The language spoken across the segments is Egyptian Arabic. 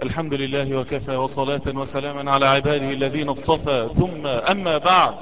الحمد لله وكفى وصلاة وسلاما على عباده الذين اصطفى ثم أما بعد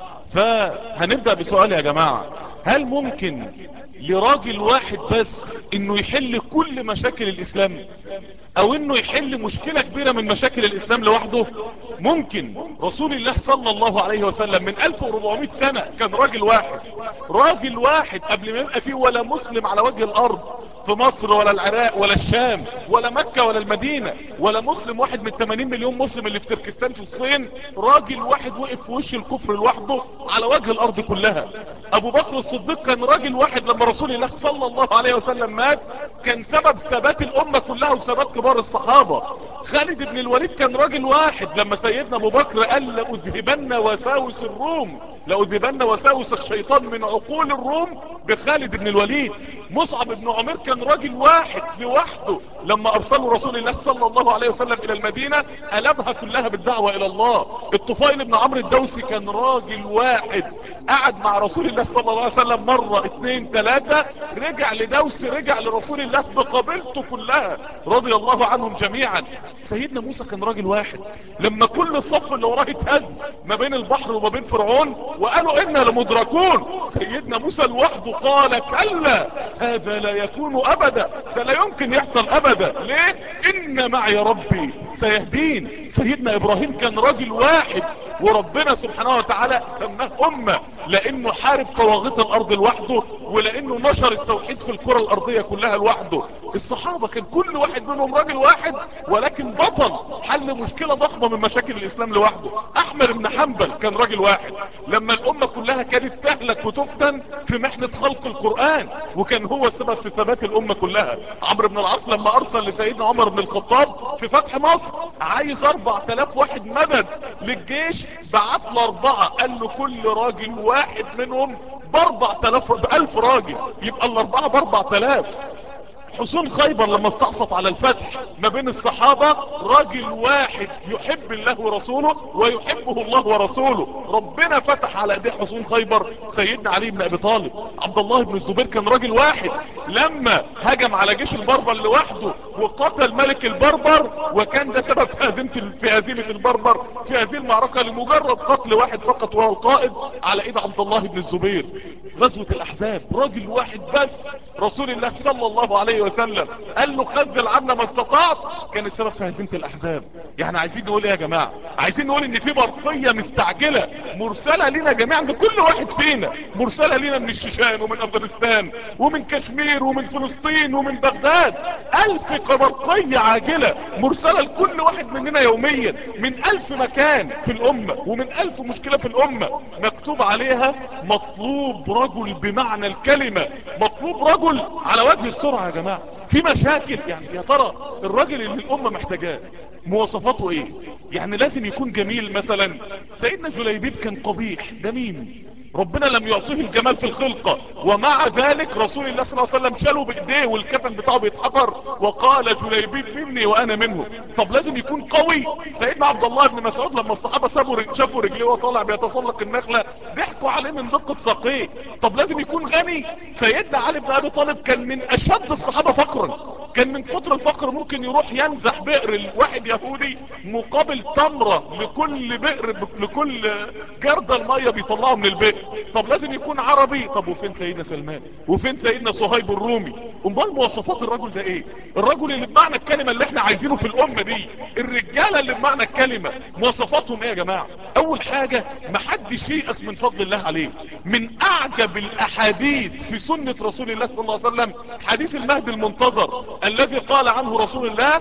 فهنبدأ بسؤال يا جماعة هل ممكن لراجل واحد بس انه يحل كل مشاكل الاسلام او انه يحل مشكلة كبيرة من مشاكل الاسلام لوحده ممكن رسول الله صلى الله عليه وسلم من 1400 سنة كان راجل واحد راجل واحد قبل ما يبقى فيه ولا مسلم على وجه الارض في مصر ولا العراق ولا الشام ولا مكة ولا المدينة ولا مسلم واحد من 80 مليون مسلم اللي في تركستان في الصين راجل واحد وقف في وش الكفر لوحده على وجه الارض كلها ابو بكر الصديق كان راجل واحد لما رسول الله صلى الله عليه وسلم مات كان سبب ثبات الامة كلها وثبات كبار الصحابة خالد بن الوليد كان راجل واحد لما سيدنا ابو بكر قال لأذهبن وساوس الروم لأذهبن وساوس الشيطان من عقول الروم بخالد بن الوليد مصعب بن عمير كان راجل واحد لوحده لما ارسلوا رسول الله صلى الله عليه وسلم الى المدينة قلبها كلها بالدعوة الى الله الطفيل بن عمرو الدوسي كان راجل واحد قعد مع رسول الله صلى الله عليه وسلم مرة اتنين تلاتة رجع لدوس رجع لرسول الله بقبيلته كلها رضي الله عنهم جميعا سيدنا موسى كان راجل واحد لما كل الصف اللي وراه اتهز ما بين البحر وما بين فرعون وقالوا انا لمدركون سيدنا موسى لوحده قال كلا هذا لا يكون ابدا ده لا يمكن يحصل ابدا ليه ان معي ربي سيهدين سيدنا ابراهيم كان راجل واحد وربنا سبحانه وتعالى سماه امة لانه حارب طواغيت الارض لوحده ولانه نشر التوحيد في الكرة الارضية كلها لوحده الصحابة كان كل واحد منهم راجل واحد ولكن بطل حل مشكلة ضخمة من مشاكل الاسلام لوحده احمد بن حنبل كان راجل واحد لما الامة كلها كانت تهلك وتفتن في محنة خلق القرآن وكان هو السبب في ثبات الامة كلها عمرو بن العاص لما ارسل لسيدنا عمر بن الخطاب في فتح مصر عايز 4000 واحد مدد للجيش بعت له اربعة قال له كل راجل واحد منهم باربع تلاف بألف راجل يبقى الاربعة باربع تلاف حصون خيبر لما استعصت على الفتح ما بين الصحابة راجل واحد يحب الله ورسوله ويحبه الله ورسوله ربنا فتح على ايديه حصون خيبر سيدنا علي بن ابي طالب عبد الله بن الزبير كان راجل واحد لما هجم على جيش البربر لوحده وقتل ملك البربر وكان ده سبب في هزيمة في هزيمة البربر في هذه المعركة لمجرد قتل واحد فقط وهو القائد على ايد عبد الله بن الزبير غزوة الاحزاب راجل واحد بس رسول الله صلى الله عليه وسلم قال له خذل عنا ما استطعت كان السبب في هزيمة الاحزاب يعني عايزين نقول ايه يا جماعة عايزين نقول ان في برقية مستعجلة مرسلة لنا جميعا لكل واحد فينا مرسلة لنا من الشيشان ومن افغانستان ومن كشمير ومن فلسطين ومن بغداد الف برقية عاجلة مرسلة لكل واحد مننا يوميا من الف مكان في الامة ومن الف مشكلة في الامة مكتوب عليها مطلوب رجل بمعنى الكلمة مطلوب رجل على وجه السرعة يا جماعة في مشاكل يعني يا ترى الراجل اللي الامة محتاجاه مواصفاته ايه يعني لازم يكون جميل مثلا سيدنا جليبيب كان قبيح ده مين ربنا لم يعطيه الجمال في الخلقة ومع ذلك رسول الله صلى الله عليه وسلم شاله بايديه والكفن بتاعه بيتحفر وقال جليبيب مني وانا منه طب لازم يكون قوي سيدنا عبد الله بن مسعود لما الصحابة سابوا شافوا رجليه وطالع بيتسلق النخلة ضحكوا عليه من دقة ساقيه طب لازم يكون غني سيدنا علي بن ابي طالب كان من اشد الصحابة فقرا كان من كتر الفقر ممكن يروح ينزح بئر واحد يهودي مقابل تمرة لكل بئر لكل جردة المية بيطلعه من البئر طب لازم يكون عربي طب وفين سيدنا سلمان وفين سيدنا صهيب الرومي امال مواصفات الرجل ده ايه الرجل اللي بمعنى الكلمة اللي احنا عايزينه في الامة دي الرجالة اللي بمعنى الكلمة مواصفاتهم ايه يا جماعة اول حاجة محدش ييأس من فضل الله عليه من اعجب الاحاديث في سنة رسول الله صلى الله عليه وسلم حديث المهدي المنتظر الذي قال عنه رسول الله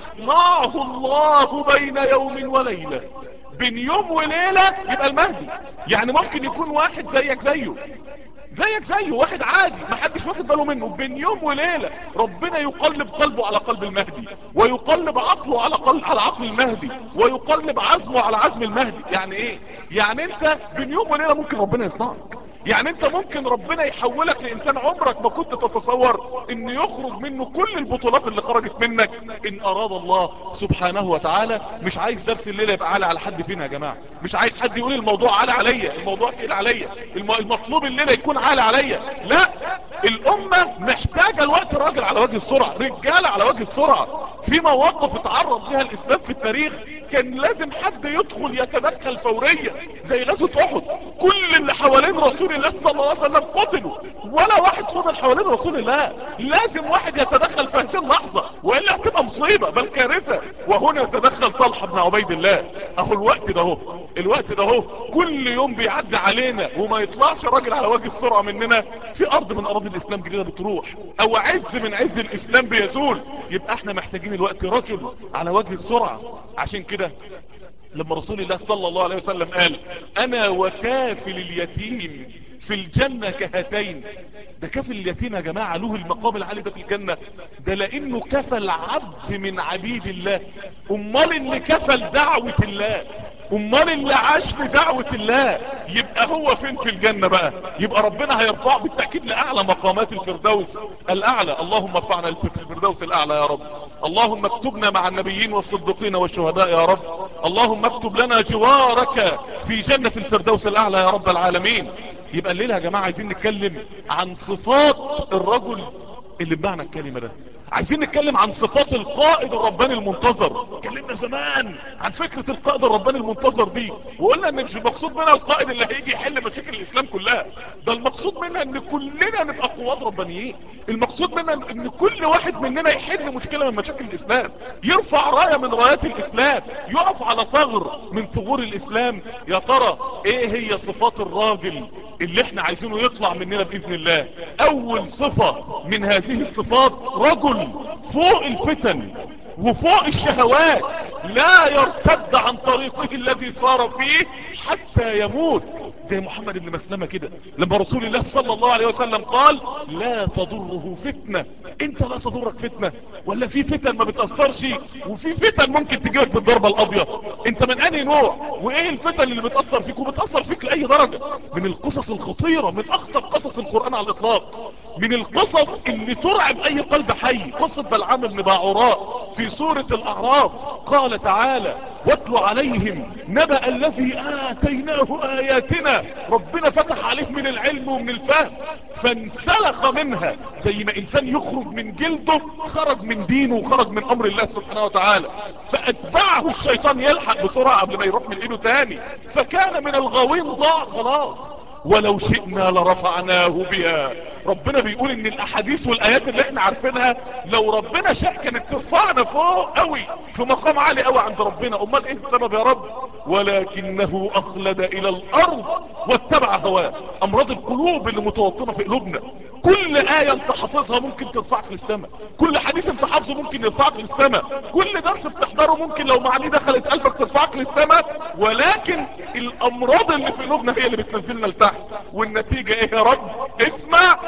يصنعه الله بين يوم وليلة بين يوم وليلة يبقى المهدي يعني ممكن يكون واحد زيك زيه زيك زيه واحد عادي ما حدش واخد باله منه بين يوم وليلة ربنا يقلب قلبه على قلب المهدي ويقلب عقله على قلب على عقل المهدي ويقلب عزمه على عزم المهدي يعني ايه يعني انت بين يوم وليلة ممكن ربنا يصنعك يعني انت ممكن ربنا يحولك لانسان عمرك ما كنت تتصور ان يخرج منه كل البطولات اللي خرجت منك ان اراد الله سبحانه وتعالى مش عايز درس الليلة يبقى عالي على حد فينا يا جماعة مش عايز حد يقول الموضوع عالي عليا الموضوع تقيل عليا الم- المطلوب الليلة يكون عالي عليا لا الامة محتاجة الوقت الراجل على وجه السرعة رجالة على وجه السرعة في مواقف اتعرض لها الاسلام في التاريخ كان لازم حد يدخل يتدخل فوريا زي غزوة احد كل اللي حوالين رسول الله صلى الله عليه وسلم قتلوا ولا واحد فضل حوالين رسول الله لازم واحد يتدخل في هذه اللحظة والا هتبقى مصيبة بل كارثة وهنا يتدخل طلحة بن عبيد الله اهو الوقت ده اهو الوقت ده اهو كل يوم بيعدي علينا وما يطلعش راجل على وجه السرعة مننا في ارض من اراضي الاسلام جديدة بتروح او عز من عز الاسلام بيزول يبقى احنا محتاجين الوقت رجل على وجه السرعة عشان كده لما رسول الله صلى الله عليه وسلم قال انا وكافل اليتيم في الجنة كهاتين ده كفل اليتيم يا جماعة له المقام العالي ده في الجنة ده لانه كفل عبد من عبيد الله امال اللي كفل دعوة الله امال اللي عاش بدعوة الله يبقى هو فين في الجنة بقى يبقى ربنا هيرفعه بالتأكيد لأعلى مقامات الفردوس الأعلى اللهم ارفعنا في الفردوس الأعلى يا رب اللهم اكتبنا مع النبيين والصديقين والشهداء يا رب اللهم اكتب لنا جوارك في جنة الفردوس الأعلى يا رب العالمين يبقى الليلة يا جماعة عايزين نتكلم عن صفات الرجل اللي بمعنى الكلمة ده عايزين نتكلم عن صفات القائد الرباني المنتظر اتكلمنا زمان عن فكرة القائد الرباني المنتظر دي وقلنا ان مش المقصود منها القائد اللي هيجي يحل مشاكل الاسلام كلها ده المقصود منها ان كلنا نبقى قوات ربانيين المقصود منها ان كل واحد مننا يحل مشكلة من مشاكل الاسلام يرفع راية من رايات الاسلام يقف على ثغر من ثغور الاسلام يا ترى ايه هي صفات الراجل اللي احنا عايزينه يطلع مننا باذن الله اول صفة من هذه الصفات رجل فوق الفتن وفوق الشهوات لا يرتد عن طريقه الذي صار فيه حتى يموت زي محمد بن مسلمة كده لما رسول الله صلى الله عليه وسلم قال لا تضره فتنة انت لا تضرك فتنة ولا في فتن ما بتأثرش وفي فتن ممكن تجيلك بالضربة القاضية انت من انهي نوع وايه الفتن اللي بتأثر فيك وبتأثر فيك لأي درجة من القصص الخطيرة من اخطر قصص القرآن على الاطلاق من القصص اللي ترعب اي قلب حي قصة بلعام بن باعوراء في سورة الاعراف قال تعالى واتل عليهم نبأ الذي آتيناه آياتنا ربنا فتح عليه من العلم ومن الفهم فانسلخ منها زي ما إنسان يخرج من جلده خرج من دينه وخرج من أمر الله سبحانه وتعالى فأتبعه الشيطان يلحق بسرعة قبل ما يروح من إيده تاني فكان من الغاوين ضاع خلاص ولو شئنا لرفعناه بها ربنا بيقول ان الاحاديث والايات اللي احنا عارفينها لو ربنا شاء كانت ترفعنا فوق قوي في مقام عالي قوي عند ربنا امال ايه السبب يا رب ولكنه اخلد الى الارض واتبع هواه امراض القلوب اللي متوطنه في قلوبنا كل آية انت حافظها ممكن ترفعك للسماء كل حديث انت حافظه ممكن يرفعك للسماء كل درس بتحضره ممكن لو معانيه دخلت قلبك ترفعك للسماء ولكن الامراض اللي في قلوبنا هي اللي بتنزلنا لتحت والنتيجة ايه يا رب اسمع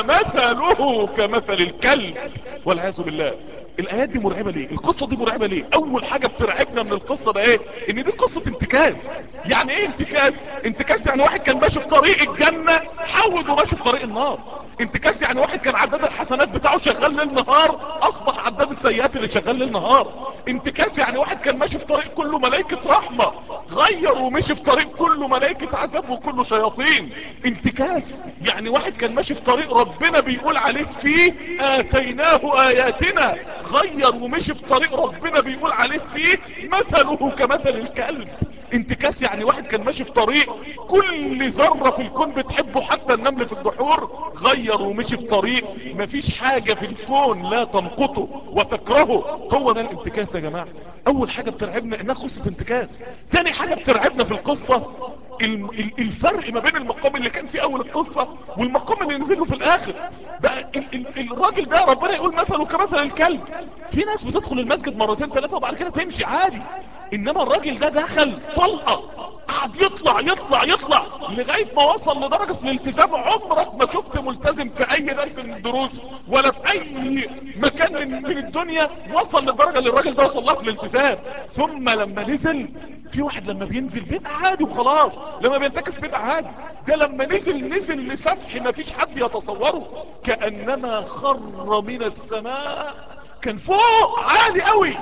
فمثله كمثل الكلب والعياذ بالله الايات دي مرعبة ليه القصة دي مرعبة ليه اول حاجة بترعبنا من القصة ده ايه ان دي قصة انتكاس يعني ايه انتكاس انتكاس يعني واحد كان ماشي في طريق الجنة حود وماشي في طريق النار انتكاس يعني واحد كان عداد الحسنات بتاعه شغال ليل نهار اصبح عداد السيئات اللي شغال ليل نهار انتكاس يعني واحد كان ماشي في طريق كله ملائكة رحمة غير ومشي في طريق كله ملائكة عذاب وكله شياطين انتكاس يعني واحد كان ماشي في طريق ربنا بيقول عليه فيه اتيناه اياتنا غير ومشي في طريق ربنا بيقول عليه فيه مثله كمثل الكلب انتكاس يعني واحد كان ماشي في طريق كل ذرة في الكون بتحبه حتى النمل في الجحور غير ومشي في طريق مفيش حاجة في الكون لا تمقته وتكرهه هو ده الانتكاس يا جماعة اول حاجة بترعبنا انها قصة انتكاس تاني حاجة بترعبنا في القصة الفرق ما بين المقام اللي كان في اول القصة والمقام اللي نزله في الاخر بقى ال ال الراجل ده ربنا يقول مثله كمثل الكلب في ناس بتدخل المسجد مرتين ثلاثة وبعد كده تمشي عادي انما الراجل ده دخل طلقة قعد يطلع يطلع يطلع لغاية ما وصل لدرجة الالتزام عمرك ما شفت ملتزم في اي درس من الدروس ولا في اي مكان من, من الدنيا وصل للدرجة اللي الراجل ده وصل لها في الالتزام ثم لما نزل في واحد لما بينزل بيبقى عادي وخلاص لما بينتكس بيبقى عادي ده لما نزل نزل لسفح ما فيش حد يتصوره كأنما خر من السماء كان فوق عالي قوي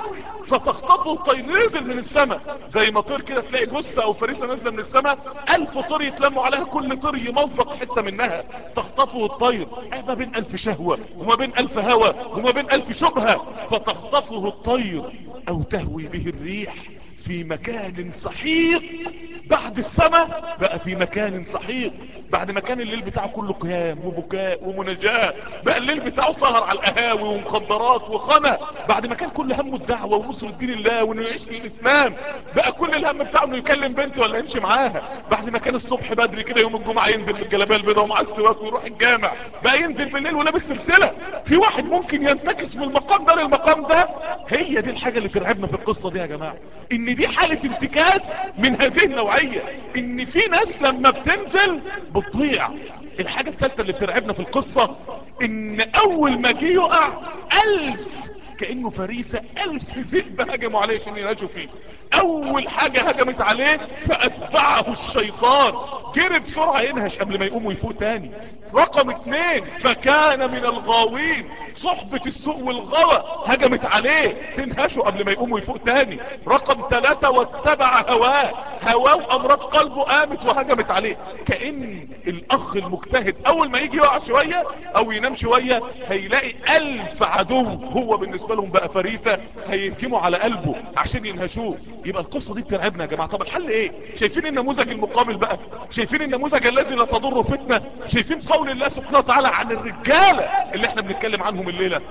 فتخطفه الطير نزل من السماء زي ما طير كده تلاقي جثة او فريسة نازلة من السماء الف طير يتلموا عليها كل طير يمزق حتة منها تخطفه الطير اه ما بين الف شهوة وما بين الف هوى وما بين الف شبهة فتخطفه الطير او تهوي به الريح في مكان سحيق بعد السماء بقى في مكان سحيق بعد ما كان الليل بتاعه كله قيام وبكاء ومناجاة بقى الليل بتاعه سهر على القهاوي ومخدرات وخنا بعد ما كان كل همه الدعوة ونصر الدين الله وانه يعيش في الاسلام بقى كل الهم بتاعه انه يكلم بنته ولا يمشي معاها بعد ما كان الصبح بدري كده يوم الجمعة ينزل بالجلابيه البيضاء ومع السواك ويروح الجامع بقى ينزل بالليل ولابس سلسلة في واحد ممكن ينتكس من المقام ده للمقام ده هي دي الحاجة اللي ترعبنا في القصة دي يا جماعة ان دي حالة انتكاس من هذه النوعية ان في ناس لما بتنزل بتضيع الحاجة الثالثة اللي بترعبنا في القصة ان اول ما جه يقع الف كأنه فريسة ألف ذئب هجموا عليه عشان يناجوا فيه أول حاجة هجمت عليه فأتبعه الشيطان جري بسرعة ينهش قبل ما يقوم ويفوق تاني رقم اتنين فكان من الغاوين صحبة السوء والغوى هجمت عليه تنهشه قبل ما يقوم ويفوق تاني رقم ثلاثة واتبع هواه هواه وأمراض قلبه قامت وهجمت عليه كأن الأخ المجتهد أول ما يجي يقع شوية أو ينام شوية هيلاقي ألف عدو هو بالنسبة لهم بقى فريسة هيهجموا على قلبه عشان ينهشوه يبقى القصة دي بترعبنا يا جماعة طب الحل ايه شايفين النموذج المقابل بقى شايفين النموذج الذي لا تضر فتنة شايفين قول الله سبحانه وتعالى عن الرجالة اللي احنا بنتكلم عنهم الليلة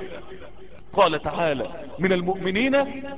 قال تعالى من المؤمنين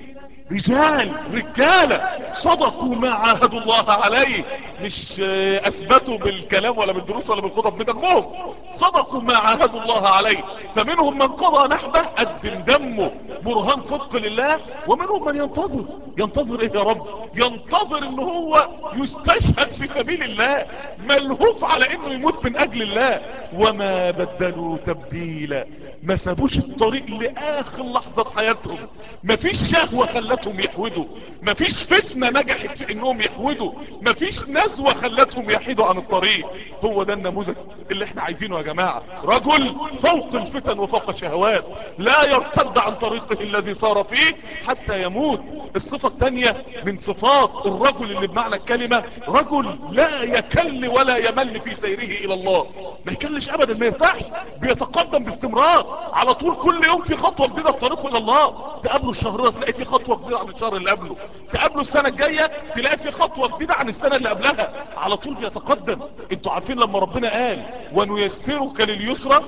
رجال رجالة صدقوا ما عاهدوا الله عليه مش اثبتوا بالكلام ولا بالدروس ولا بالخطب بدمهم صدقوا ما عاهدوا الله عليه فمنهم من قضى نحبه قدم دمه برهان صدق لله ومنهم من ينتظر ينتظر ايه يا رب ينتظر ان هو يستشهد في سبيل الله ملهوف على انه يموت من اجل الله وما بدلوا تبديلا ما سابوش الطريق لاخر لحظة في حياتهم مفيش شهوة خلتهم يحودوا مفيش فتنة نجحت في انهم يحودوا مفيش نزوة خلتهم يحيدوا عن الطريق هو ده النموذج اللي احنا عايزينه يا جماعة رجل فوق الفتن وفوق الشهوات لا يرتد عن طريقه الذي صار فيه حتى يموت الصفة الثانية من صفات الرجل اللي بمعنى الكلمة رجل لا يكل ولا يمل في سيره الى الله ما يكلش ابدا ما يرتاحش بيتقدم باستمرار على طول كل يوم في خطوة جديدة في طريقه الى الله تقابله الشهر ده تلاقي في خطوة جديدة عن الشهر اللي قبله تقابله السنة الجاية تلاقي في خطوة جديدة عن السنة اللي قبلها على طول بيتقدم انتوا عارفين لما ربنا قال ونيسرك لليسرى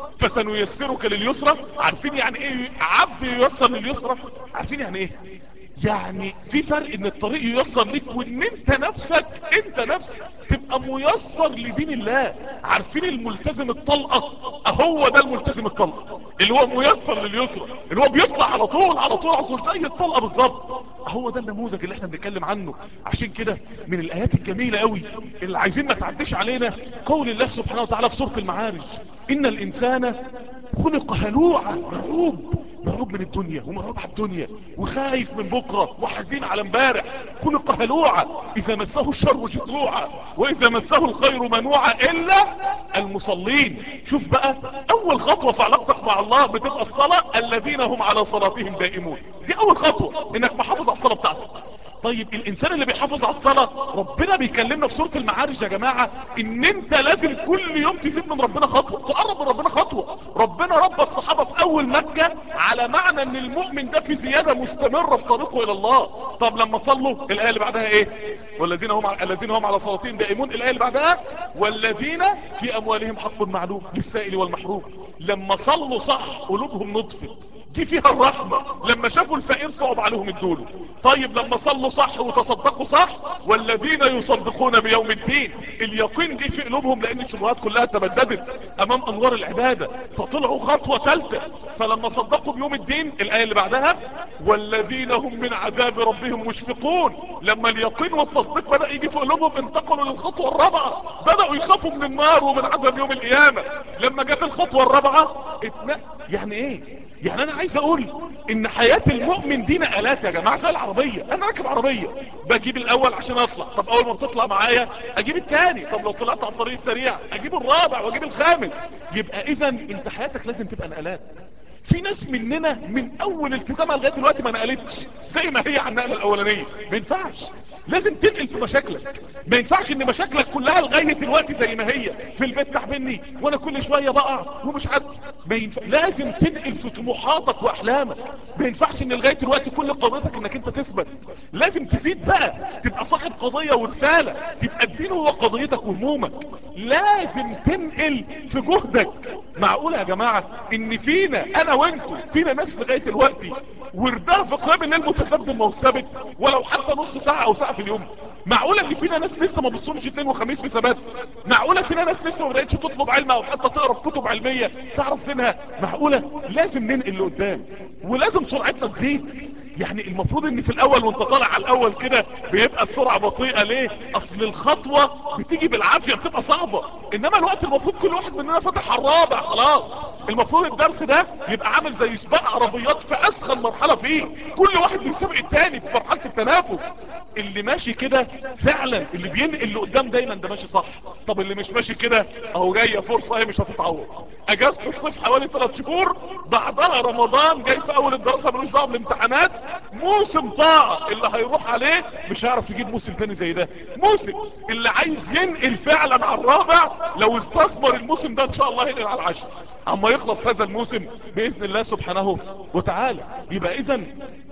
فسنيسرك لليسرى عارفين يعني ايه عبد ييسر لليسرى عارفين يعني ايه يعني في فرق ان الطريق ييسر ليك وان انت نفسك انت نفسك تبقى ميسر لدين الله عارفين الملتزم الطلقة اهو ده الملتزم الطلقة اللي هو ميسر لليسرى اللي هو بيطلع على طول على طول على طول زي الطلقة بالظبط هو ده النموذج اللي احنا بنتكلم عنه عشان كده من الايات الجميلة قوي اللي عايزين ما تعديش علينا قول الله سبحانه وتعالى في سورة المعارج ان الانسان خلق هلوعا مرعوب مرعوب من الدنيا ومرعوب على الدنيا وخايف من بكرة وحزين على امبارح خلق هلوعا اذا مسه الشر جزوعا واذا مسه الخير منوعا الا المصلين شوف بقى اول خطوة في علاقتك مع الله بتبقى الصلاة الذين هم على صلاتهم دائمون دي اول خطوة انك محافظ على الصلاة بتاعتك طيب الانسان اللي بيحافظ على الصلاة ربنا بيكلمنا في سورة المعارج يا جماعة ان انت لازم كل يوم تزيد من ربنا خطوة تقرب من ربنا خطوة ربنا رب الصحابة في اول مكة على معنى ان المؤمن ده في زيادة مستمرة في طريقه الى الله طب لما صلوا الايه اللي بعدها ايه والذين هم الذين هم على صلاتهم دائمون الايه اللي بعدها والذين في اموالهم حق معلوم للسائل والمحروم لما صلوا صح قلوبهم نطفت دي فيها الرحمة لما شافوا الفقير صعب عليهم الدول طيب لما صلوا صح وتصدقوا صح والذين يصدقون بيوم الدين اليقين دي في قلوبهم لان الشبهات كلها تبددت امام انوار العبادة فطلعوا خطوة ثالثة فلما صدقوا بيوم الدين الاية اللي بعدها والذين هم من عذاب ربهم مشفقون لما اليقين والتصديق بدأ يجي في قلوبهم انتقلوا للخطوة الرابعة بدأوا يخافوا من النار ومن عذاب يوم القيامة لما جت الخطوة الرابعة اتنا... يعني ايه يعني انا عايز اقول ان حياة المؤمن دي نقلات يا جماعة زي العربية انا راكب عربية بجيب الاول عشان اطلع طب اول ما بتطلع معايا اجيب التاني طب لو طلعت على الطريق السريع اجيب الرابع واجيب الخامس يبقى اذا انت حياتك لازم تبقى نقلات في ناس مننا من اول التزامها لغايه دلوقتي ما نقلتش زي ما هي على النقله الاولانيه ما ينفعش لازم تنقل في مشاكلك ما ينفعش ان مشاكلك كلها لغايه دلوقتي زي ما هي في البيت تعبني وانا كل شويه بقع ومش عارف ما ينفع لازم تنقل في طموحاتك واحلامك ما ينفعش ان لغايه دلوقتي كل قضيتك انك انت تثبت لازم تزيد بقى تبقى صاحب قضيه ورساله تبقى الدين هو قضيتك وهمومك لازم تنقل في جهدك معقول يا جماعه ان فينا انا وانتو فينا ناس لغايه دلوقتي وردها في قيام الليل متذبذب ما هو ثابت ولو حتى نص ساعه او ساعه في اليوم معقوله ان فينا ناس لسه ما بتصومش اثنين وخميس بثبات معقوله فينا ناس لسه ما بداتش تطلب علم او حتى تقرا في كتب علميه تعرف دينها معقوله لازم ننقل لقدام ولازم سرعتنا تزيد يعني المفروض ان في الاول وانت طالع على الاول كده بيبقى السرعه بطيئه ليه اصل الخطوه بتيجي بالعافيه بتبقى صعبه انما الوقت المفروض كل واحد مننا فتح على الرابع خلاص المفروض الدرس ده يبقى عامل زي سباق عربيات في اسخن مرحله فيه كل واحد بيسابق التاني في مرحله التنافس اللي ماشي كده فعلا اللي بينقل اللي قدام دايما ده ماشي صح طب اللي مش ماشي كده اهو جايه فرصه هي مش هتتعوض اجازه الصيف حوالي 3 شهور بعدها رمضان جاي في اول الدراسه ملوش دعوه بالامتحانات موسم طاعه اللي هيروح عليه مش هيعرف يجيب موسم تاني زي ده موسم اللي عايز ينقل فعلا على الرابع لو استثمر الموسم ده ان شاء الله ينقل على العشر اما يخلص هذا الموسم باذن الله سبحانه وتعالى يبقى اذا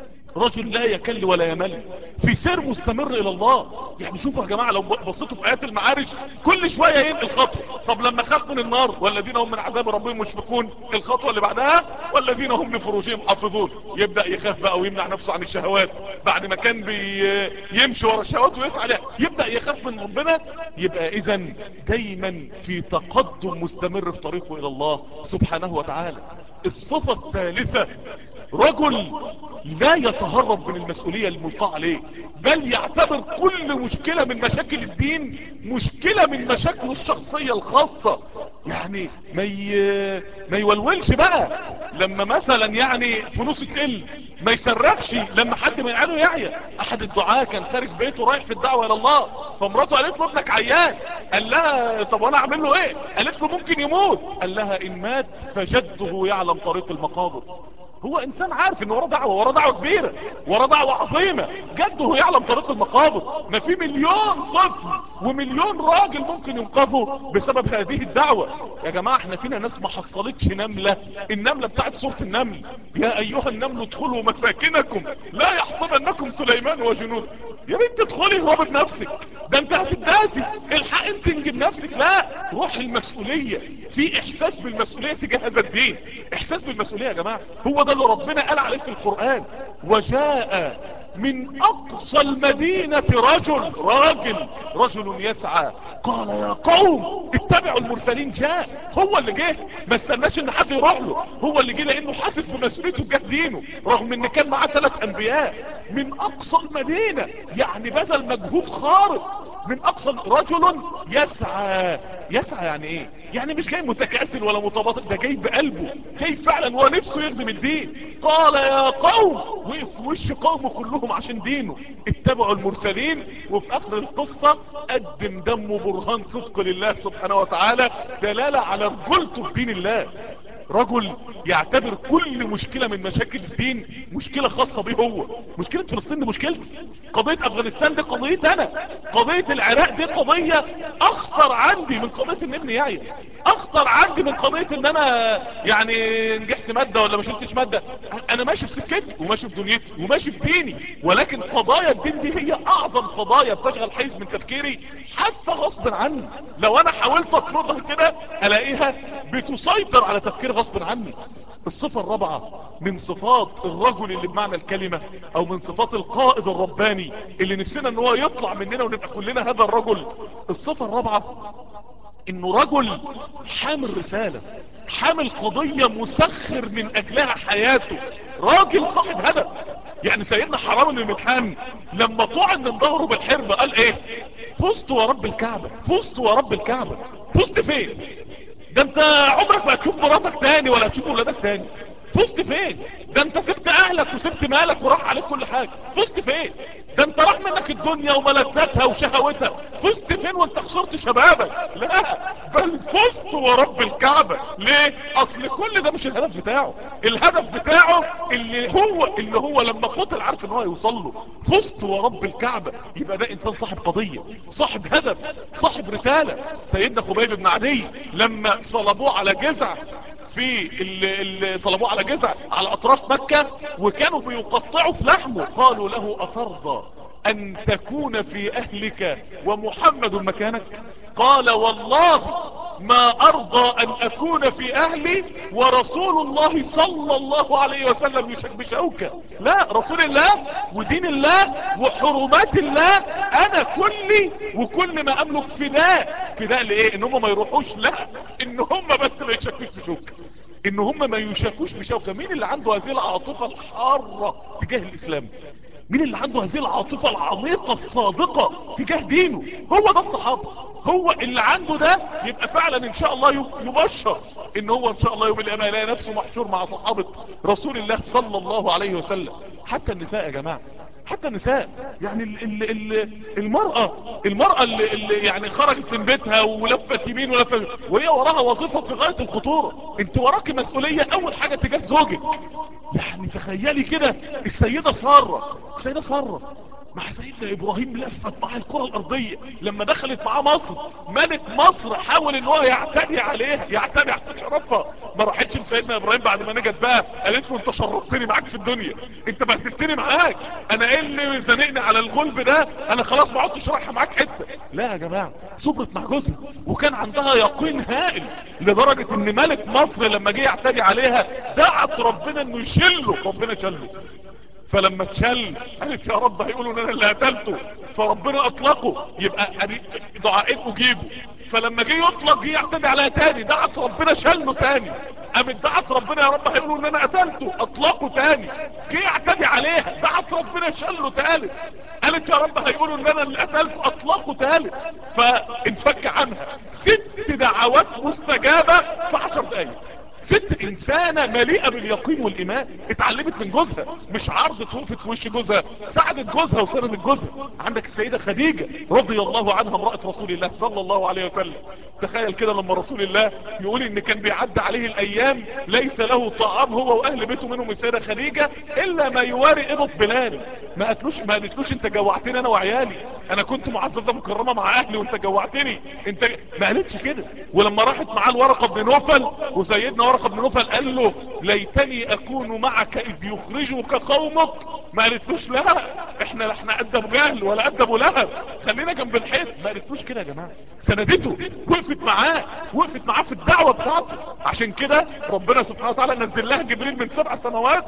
رجل لا يكل ولا يمل في سير مستمر الى الله يعني شوفوا يا جماعة لو بصيتوا في ايات المعارج كل شوية ينقل خطوة طب لما خاف من النار والذين هم من عذاب ربهم مشفقون الخطوة اللي بعدها والذين هم لفروجهم حافظون يبدأ يخاف بقى ويمنع نفسه عن الشهوات بعد ما كان بيمشي ورا الشهوات ويسعى عليها يبدأ يخاف من ربنا يبقى اذا دايما في تقدم مستمر في طريقه الى الله سبحانه وتعالى الصفة الثالثة رجل لا يتهرب من المسؤولية الملقاة عليه بل يعتبر كل مشكلة من مشاكل الدين مشكلة من مشاكله الشخصية الخاصة يعني ما ي... ما يولولش بقى لما مثلا يعني فلوسه تقل ما يصرخش لما حد من عياله يعيا احد الدعاة كان خارج بيته رايح في الدعوة الى الله فمراته قالت له ابنك عيان قال لها طب وانا اعمل له ايه قالت له ممكن يموت قال لها ان مات فجده يعلم طريق المقابر هو انسان عارف ان وراه دعوه وراه دعوه كبيره وراه دعوه عظيمه جده يعلم طريق المقابر ما في مليون طفل ومليون راجل ممكن ينقذوا بسبب هذه الدعوه يا جماعه احنا فينا ناس ما حصلتش نمله النمله بتاعت سوره النمل يا ايها النمل ادخلوا مساكنكم لا يحطمنكم سليمان وجنود يا بنت ادخلي هو بنفسك ده انت هتداسي الحق انت انجب نفسك لا روح المسؤوليه في احساس بالمسؤوليه تجاه هذا الدين احساس بالمسؤوليه يا جماعه هو ده اللي ربنا قال عليه في القرآن وجاء من اقصى المدينة رجل راجل رجل يسعى قال يا قوم اتبعوا المرسلين جاء هو اللي جه ما استناش ان حد يروح له هو اللي جه لانه حاسس بمسؤوليته تجاه دينه رغم ان كان معاه ثلاث انبياء من اقصى المدينة يعني بذل مجهود خارق من اقصى رجل يسعى يسعى يعني ايه يعني مش جاي متكاسل ولا متباطئ ده جاي بقلبه جاي فعلا هو نفسه يخدم الدين قال يا قوم وقف في وش قومه كلهم عشان دينه اتبعوا المرسلين وفي اخر القصة قدم دمه برهان صدق لله سبحانه وتعالى دلالة على رجلته في دين الله رجل يعتبر كل مشكلة من مشاكل الدين مشكلة خاصة به هو مشكلة فلسطين دي مشكلتي قضية افغانستان دي قضية انا قضية العراق دي قضية اخطر عندي من قضية ان ابني يعيا اخطر عندي من قضية ان انا يعني نجحت مادة ولا ما شلتش مادة انا ماشي في سكتي وماشي في دنيتي وماشي في ديني ولكن قضايا الدين دي هي اعظم قضايا بتشغل حيز من تفكيري حتى غصب عني لو انا حاولت اطردها كده الاقيها بتسيطر على تفكير غصب عني الصفة الرابعة من صفات الرجل اللي بمعنى الكلمة او من صفات القائد الرباني اللي نفسنا ان هو يطلع مننا ونبقى كلنا هذا الرجل الصفة الرابعة انه رجل حامل رسالة حامل قضية مسخر من اجلها حياته راجل صاحب هدف يعني سيدنا حرام بن الملحان لما طعن من ظهره بالحربة قال ايه فزت ورب الكعبة فزت ورب الكعبة فزت فين ده انت عمرك ما هتشوف مراتك تاني ولا هتشوف ولادك تاني فزت فين ده انت سبت اهلك وسبت مالك وراح عليك كل حاجة فزت فين ده انت راح منك الدنيا وملذاتها وشهوتها فزت فين وانت خسرت شبابك لا بل فزت ورب الكعبة ليه اصل كل ده مش الهدف بتاعه الهدف بتاعه اللي هو اللي هو لما قتل عارف ان هو يوصل له فزت ورب الكعبة يبقى ده انسان صاحب قضية صاحب هدف صاحب رسالة سيدنا خبيب بن عدي لما صلبوه على جزع في اللي صلبوه على جزع على اطراف مكة وكانوا بيقطعوا في لحمه قالوا له اترضى ان تكون في اهلك ومحمد مكانك قال والله ما ارضى ان اكون في اهلي ورسول الله صلى الله عليه وسلم يشك بشوكة لا رسول الله ودين الله وحرمات الله انا كلي وكل ما املك فداء فداء لايه ان هم ما يروحوش لا ان هم بس ما يشكوش بشوكة ان هم ما يشكوش بشوكة مين اللي عنده هذه العاطفة الحارة تجاه الاسلام مين اللي عنده هذه العاطفة العميقة الصادقة تجاه دينه هو ده الصحابة هو اللي عنده ده يبقى فعلا ان شاء الله يبشر ان هو ان شاء الله يوم القيامة يلاقي نفسه محشور مع صحابة رسول الله صلى الله عليه وسلم حتى النساء يا جماعة حتى النساء يعني ال ال ال المرأة المرأة اللي, اللي يعني خرجت من بيتها ولفت يمين ولفت وهي وراها وظيفة في غاية الخطورة انت وراك مسؤولية اول حاجة تجاه زوجك يعني تخيلي كده السيدة سارة السيدة سارة مع سيدنا ابراهيم لفت مع الكرة الارضية لما دخلت معاه مصر ملك مصر حاول ان هو يعتدي عليها يعتدي على شرفها ما راحتش لسيدنا ابراهيم بعد ما نجت بقى قالت له انت شرفتني معاك في الدنيا انت بهدلتني معاك انا ايه اللي زنقني على الغلب ده انا خلاص ما عدتش رايحه معاك حته لا يا جماعه صبرت مع جوزها وكان عندها يقين هائل لدرجه ان ملك مصر لما جه يعتدي عليها دعت ربنا انه يشله ربنا شله فلما اتشل قالت يا رب هيقولوا ان انا اللي قتلته فربنا اطلقه يبقى دعائين اجيبه فلما جه يطلق جه يعتدي عليها تاني دعت ربنا شله تاني قامت دعت ربنا يا رب هيقولوا ان انا قتلته اطلقه تاني جه يعتدي عليها دعت ربنا شله تالت قالت يا رب هيقولوا ان انا اللي قتلته اطلقه تالت فانفك عنها ست دعوات مستجابة في عشر دقايق ست انسانة مليئة باليقين والايمان اتعلمت من جوزها مش عرض توقفت في وش جوزها ساعدت جوزها وسندت جوزها عندك السيدة خديجة رضي الله عنها امرأة رسول الله صلى الله عليه وسلم تخيل كده لما رسول الله يقول ان كان بيعدي عليه الايام ليس له طعام هو واهل بيته منهم السيدة خديجة الا ما يواري ابط بلال ما قالتلوش ما قالتلوش انت جوعتني انا وعيالي انا كنت معززة مكرمة مع اهلي وانت جوعتني انت ما قالتش كده ولما راحت معاه الورقة بن نوفل وسيدنا ورقة بن نوفل قال له ليتني اكون معك اذ يخرجك قومك ما قالتلوش لا احنا لا احنا قد ابو جهل ولا قد ابو لهب خلينا جنب الحيط ما قالتلوش كده يا جماعه سندته وقفت معاه وقفت معاه في الدعوه بتاعته عشان كده ربنا سبحانه وتعالى نزل لها جبريل من سبع سنوات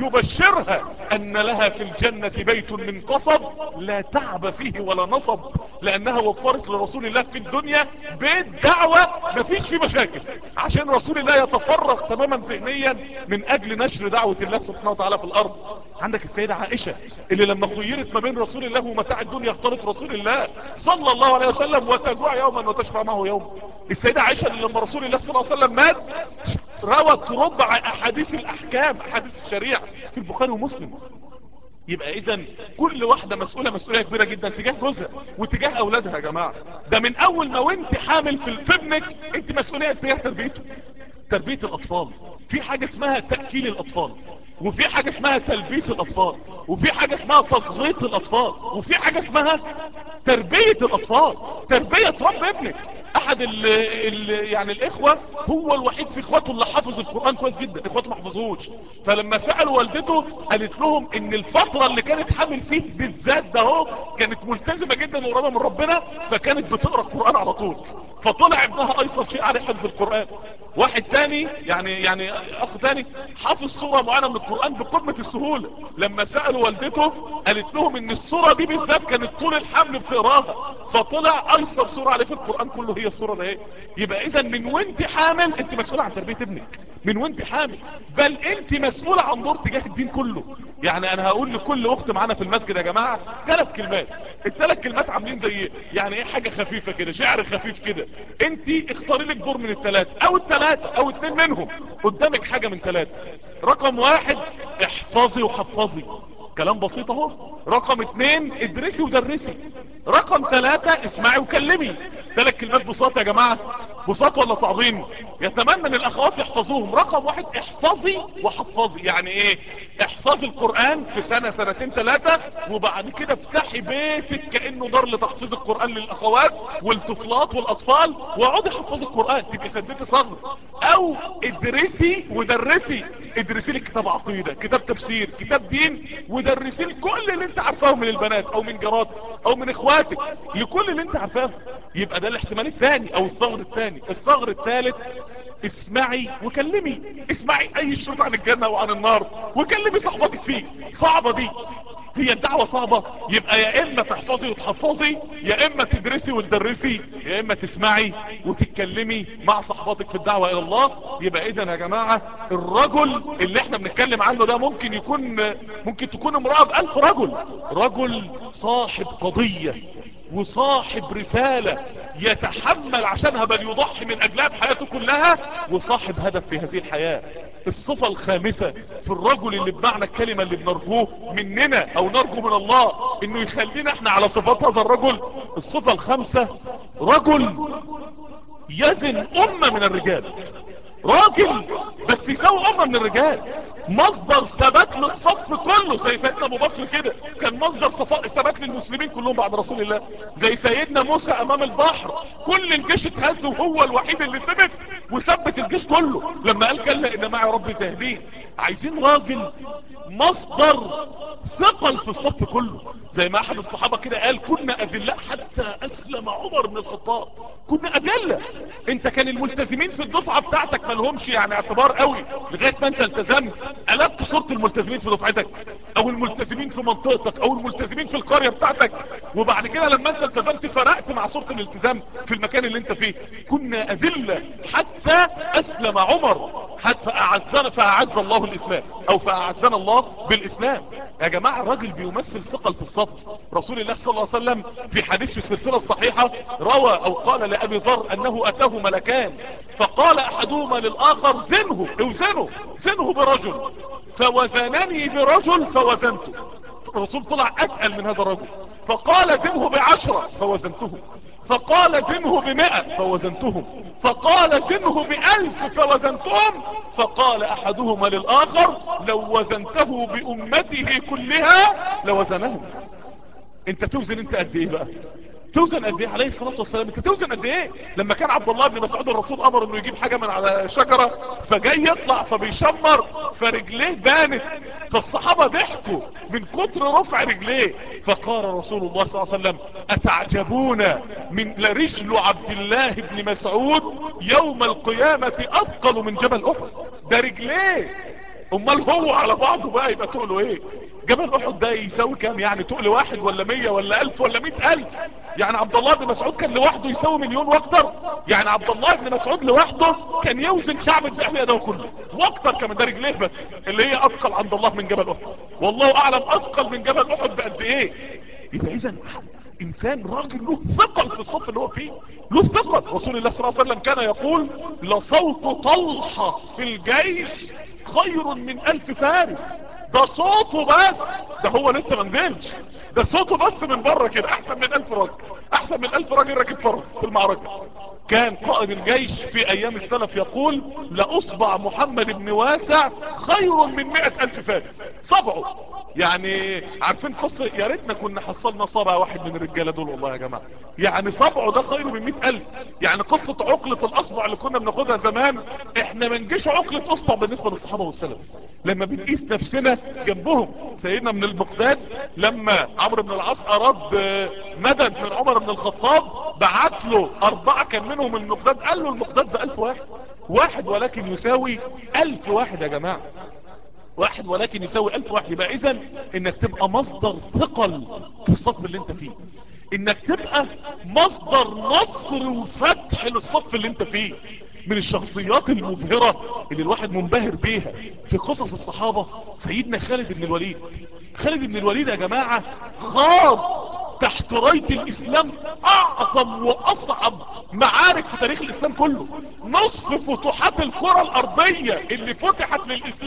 يبشرها ان لها في الجنه بيت من قصب لا تعب فيه ولا نصب لانها وفرت لرسول الله في الدنيا بيت دعوه مفيش فيه مشاكل عشان رسول الله يتفرغ تماما ذهنيا من اجل نشر دعوة الله سبحانه وتعالى في الارض عندك السيدة عائشة اللي لما خيرت ما بين رسول الله ومتاع الدنيا اختارت رسول الله صلى الله عليه وسلم وتجوع يوما وتشفع معه يوم السيدة عائشة اللي لما رسول الله صلى الله عليه وسلم مات روت ربع احاديث الاحكام احاديث الشريعة في البخاري ومسلم يبقى اذا كل واحدة مسؤولة مسؤولية كبيرة جدا تجاه جوزها وتجاه اولادها يا جماعة ده من اول ما وانت حامل في في ابنك انت مسؤولية تجاه تربيته تربية الاطفال في حاجة اسمها تأكيل الاطفال وفي حاجة اسمها تلبيس الاطفال وفي حاجة اسمها تصغيط الاطفال وفي حاجة اسمها تربية الاطفال تربية رب ابنك احد ال ال يعني الاخوة هو الوحيد في اخواته اللي حافظ القرآن كويس جدا اخواته ما حفظوش فلما سألوا والدته قالت لهم ان الفترة اللي كانت حامل فيه بالذات ده هو كانت ملتزمة جدا وقريبة من ربنا فكانت بتقرأ القرآن على طول فطلع ابنها ايسر شيء عليه حفظ القرآن واحد تاني يعني يعني اخ تاني حافظ صورة معينة من القرآن بقمة السهولة لما سألوا والدته قالت لهم ان الصورة دي بالذات كانت طول الحمل بتقراها فطلع ايسر صورة عليه في القرآن كله هي الصورة ده ايه يبقى اذا من وانت حامل انت مسؤولة عن تربية ابنك من وانت حامل بل انت مسؤولة عن دور تجاه الدين كله يعني انا هقول لكل اخت معانا في المسجد يا جماعة ثلاث كلمات الثلاث كلمات عاملين زي يعني ايه حاجة خفيفة كده شعر خفيف كده انت اختاري لك دور من الثلاثة او الثلاثة او اتنين منهم قدامك حاجة من ثلاثة رقم واحد احفظي وحفظي كلام بسيط اهو رقم اتنين ادرسي ودرسي رقم ثلاثة اسمعي وكلمي ثلاث كلمات بساط يا جماعة بساط ولا صعبين يتمنى ان الاخوات يحفظوهم رقم واحد احفظي وحفظي يعني ايه احفظي القرآن في سنة سنتين ثلاثة وبعد كده افتحي بيتك كأنه دار لتحفيظ القرآن للاخوات والطفلات والاطفال واقعدي حفظي القرآن تبقي سدتي صغر او ادرسي ودرسي ادرسي لك كتاب عقيدة كتاب تفسير كتاب دين ودرسي لك كل اللي انت عارفاه من البنات او من جاراتك او من اخواتك لكل اللي انت عارفاه يبقى ده الاحتمال الثاني او الثغر الثاني الثغر الثالث اسمعي وكلمي اسمعي اي شروط عن الجنة وعن النار وكلمي صحبتك فيه صعبة دي هي الدعوة صعبة يبقى يا اما تحفظي وتحفظي يا اما تدرسي وتدرسي يا اما تسمعي وتتكلمي مع صحباتك في الدعوة الى الله يبقى اذا يا جماعة الرجل اللي احنا بنتكلم عنه ده ممكن يكون ممكن تكون امرأة بألف رجل رجل صاحب قضية وصاحب رسالة يتحمل عشانها بل يضحي من اجلها بحياته كلها وصاحب هدف في هذه الحياة الصفة الخامسة في الرجل اللي بمعنى الكلمة اللي بنرجوه مننا او نرجو من الله انه يخلينا احنا على صفات هذا الرجل الصفة الخامسة رجل يزن امة من الرجال راجل بس يساوي امة من الرجال مصدر ثبات للصف كله زي سيدنا ابو بكر كده كان مصدر ثبات للمسلمين كلهم بعد رسول الله زي سيدنا موسى امام البحر كل الجيش اتهز وهو الوحيد اللي ثبت وثبت الجيش كله لما قال كلا ان معي ربي ذاهبين عايزين راجل مصدر ثقل في الصف كله زي ما احد الصحابة كده قال كنا اذلاء حتى اسلم عمر بن الخطاب كنا اذلة انت كان الملتزمين في الدفعة بتاعتك ما لهمش يعني اعتبار قوي لغاية ما انت التزمت قلبت صورة الملتزمين في دفعتك او الملتزمين في منطقتك او الملتزمين في القرية بتاعتك وبعد كده لما انت التزمت فرقت مع صورة الالتزام في المكان اللي انت فيه كنا اذلة حتى اسلم عمر حتى فاعزنا فاعز الله الاسلام او فاعزنا الله بالاسلام يا جماعة الراجل بيمثل ثقل في الصف رسول الله صلى الله عليه وسلم في حديث في السلسلة الصحيحة روى او قال لأبي ذر انه اتاه ملكان فقال احدهما للاخر زنه اوزنه زنه برجل فوزنني برجل فوزنته الرسول طلع اتقل من هذا الرجل فقال زنه بعشرة فوزنته فقال زنه بمئة فوزنتهم فقال زنه بألف فوزنتهم فقال أحدهما للآخر لو وزنته بأمته كلها لوزنهم انت توزن انت قد ايه بقى توزن قد ايه عليه الصلاة والسلام انت توزن قد ايه لما كان عبد الله بن مسعود الرسول امر انه يجيب حاجة من على شجرة فجاي يطلع فبيشمر فرجليه بانت فالصحابة ضحكوا من كتر رفع رجليه فقال رسول الله صلى الله عليه وسلم اتعجبون من لرجل عبد الله بن مسعود يوم القيامة اثقل من جبل احد ده رجليه امال هو على بعضه بقى يبقى تقوله ايه جبل احد ده يساوي كام يعني تقل واحد ولا مية ولا الف ولا مئة الف يعني عبد الله بن مسعود كان لوحده يساوي مليون واكتر يعني عبد الله بن مسعود لوحده كان يوزن شعب الدحمية ده كله واكتر كمان ده رجليه بس اللي هي اثقل عند الله من جبل احد والله اعلم اثقل من جبل احد بقد ايه يبقى اذا انسان راجل له ثقل في الصف اللي هو فيه له ثقل رسول الله صلى الله عليه وسلم كان يقول لصوت طلحة في الجيش خير من الف فارس ده صوته بس ده هو لسه ما نزلش ده صوته بس من بره كده احسن من الف راجل احسن من الف راجل راكب فرس في المعركة كان قائد الجيش في ايام السلف يقول لاصبع محمد بن واسع خير من مئة الف فارس صبعه يعني عارفين قصة يا ريتنا كنا حصلنا صبع واحد من الرجالة دول والله يا جماعة يعني صبعه ده خير من مئة الف يعني قصة عقلة الاصبع اللي كنا بناخدها زمان احنا ما نجيش عقلة اصبع بالنسبة للصحابة والسلف لما بنقيس نفسنا جنبهم سيدنا من المقداد لما عمرو بن العاص اراد مدد من عمر بن الخطاب بعت له اربعة كان منهم المقداد قال له المقداد بألف واحد واحد ولكن يساوي ألف واحد يا جماعة واحد ولكن يساوي ألف واحد يبقى إذن إنك تبقى مصدر ثقل في الصف اللي انت فيه إنك تبقى مصدر نصر وفتح للصف اللي انت فيه من الشخصيات المبهرة اللي الواحد منبهر بيها في قصص الصحابة سيدنا خالد بن الوليد خالد بن الوليد يا جماعة خاض تحت راية الاسلام اعظم واصعب معارك في تاريخ الاسلام كله نصف فتوحات الكرة الارضية اللي فتحت للاسلام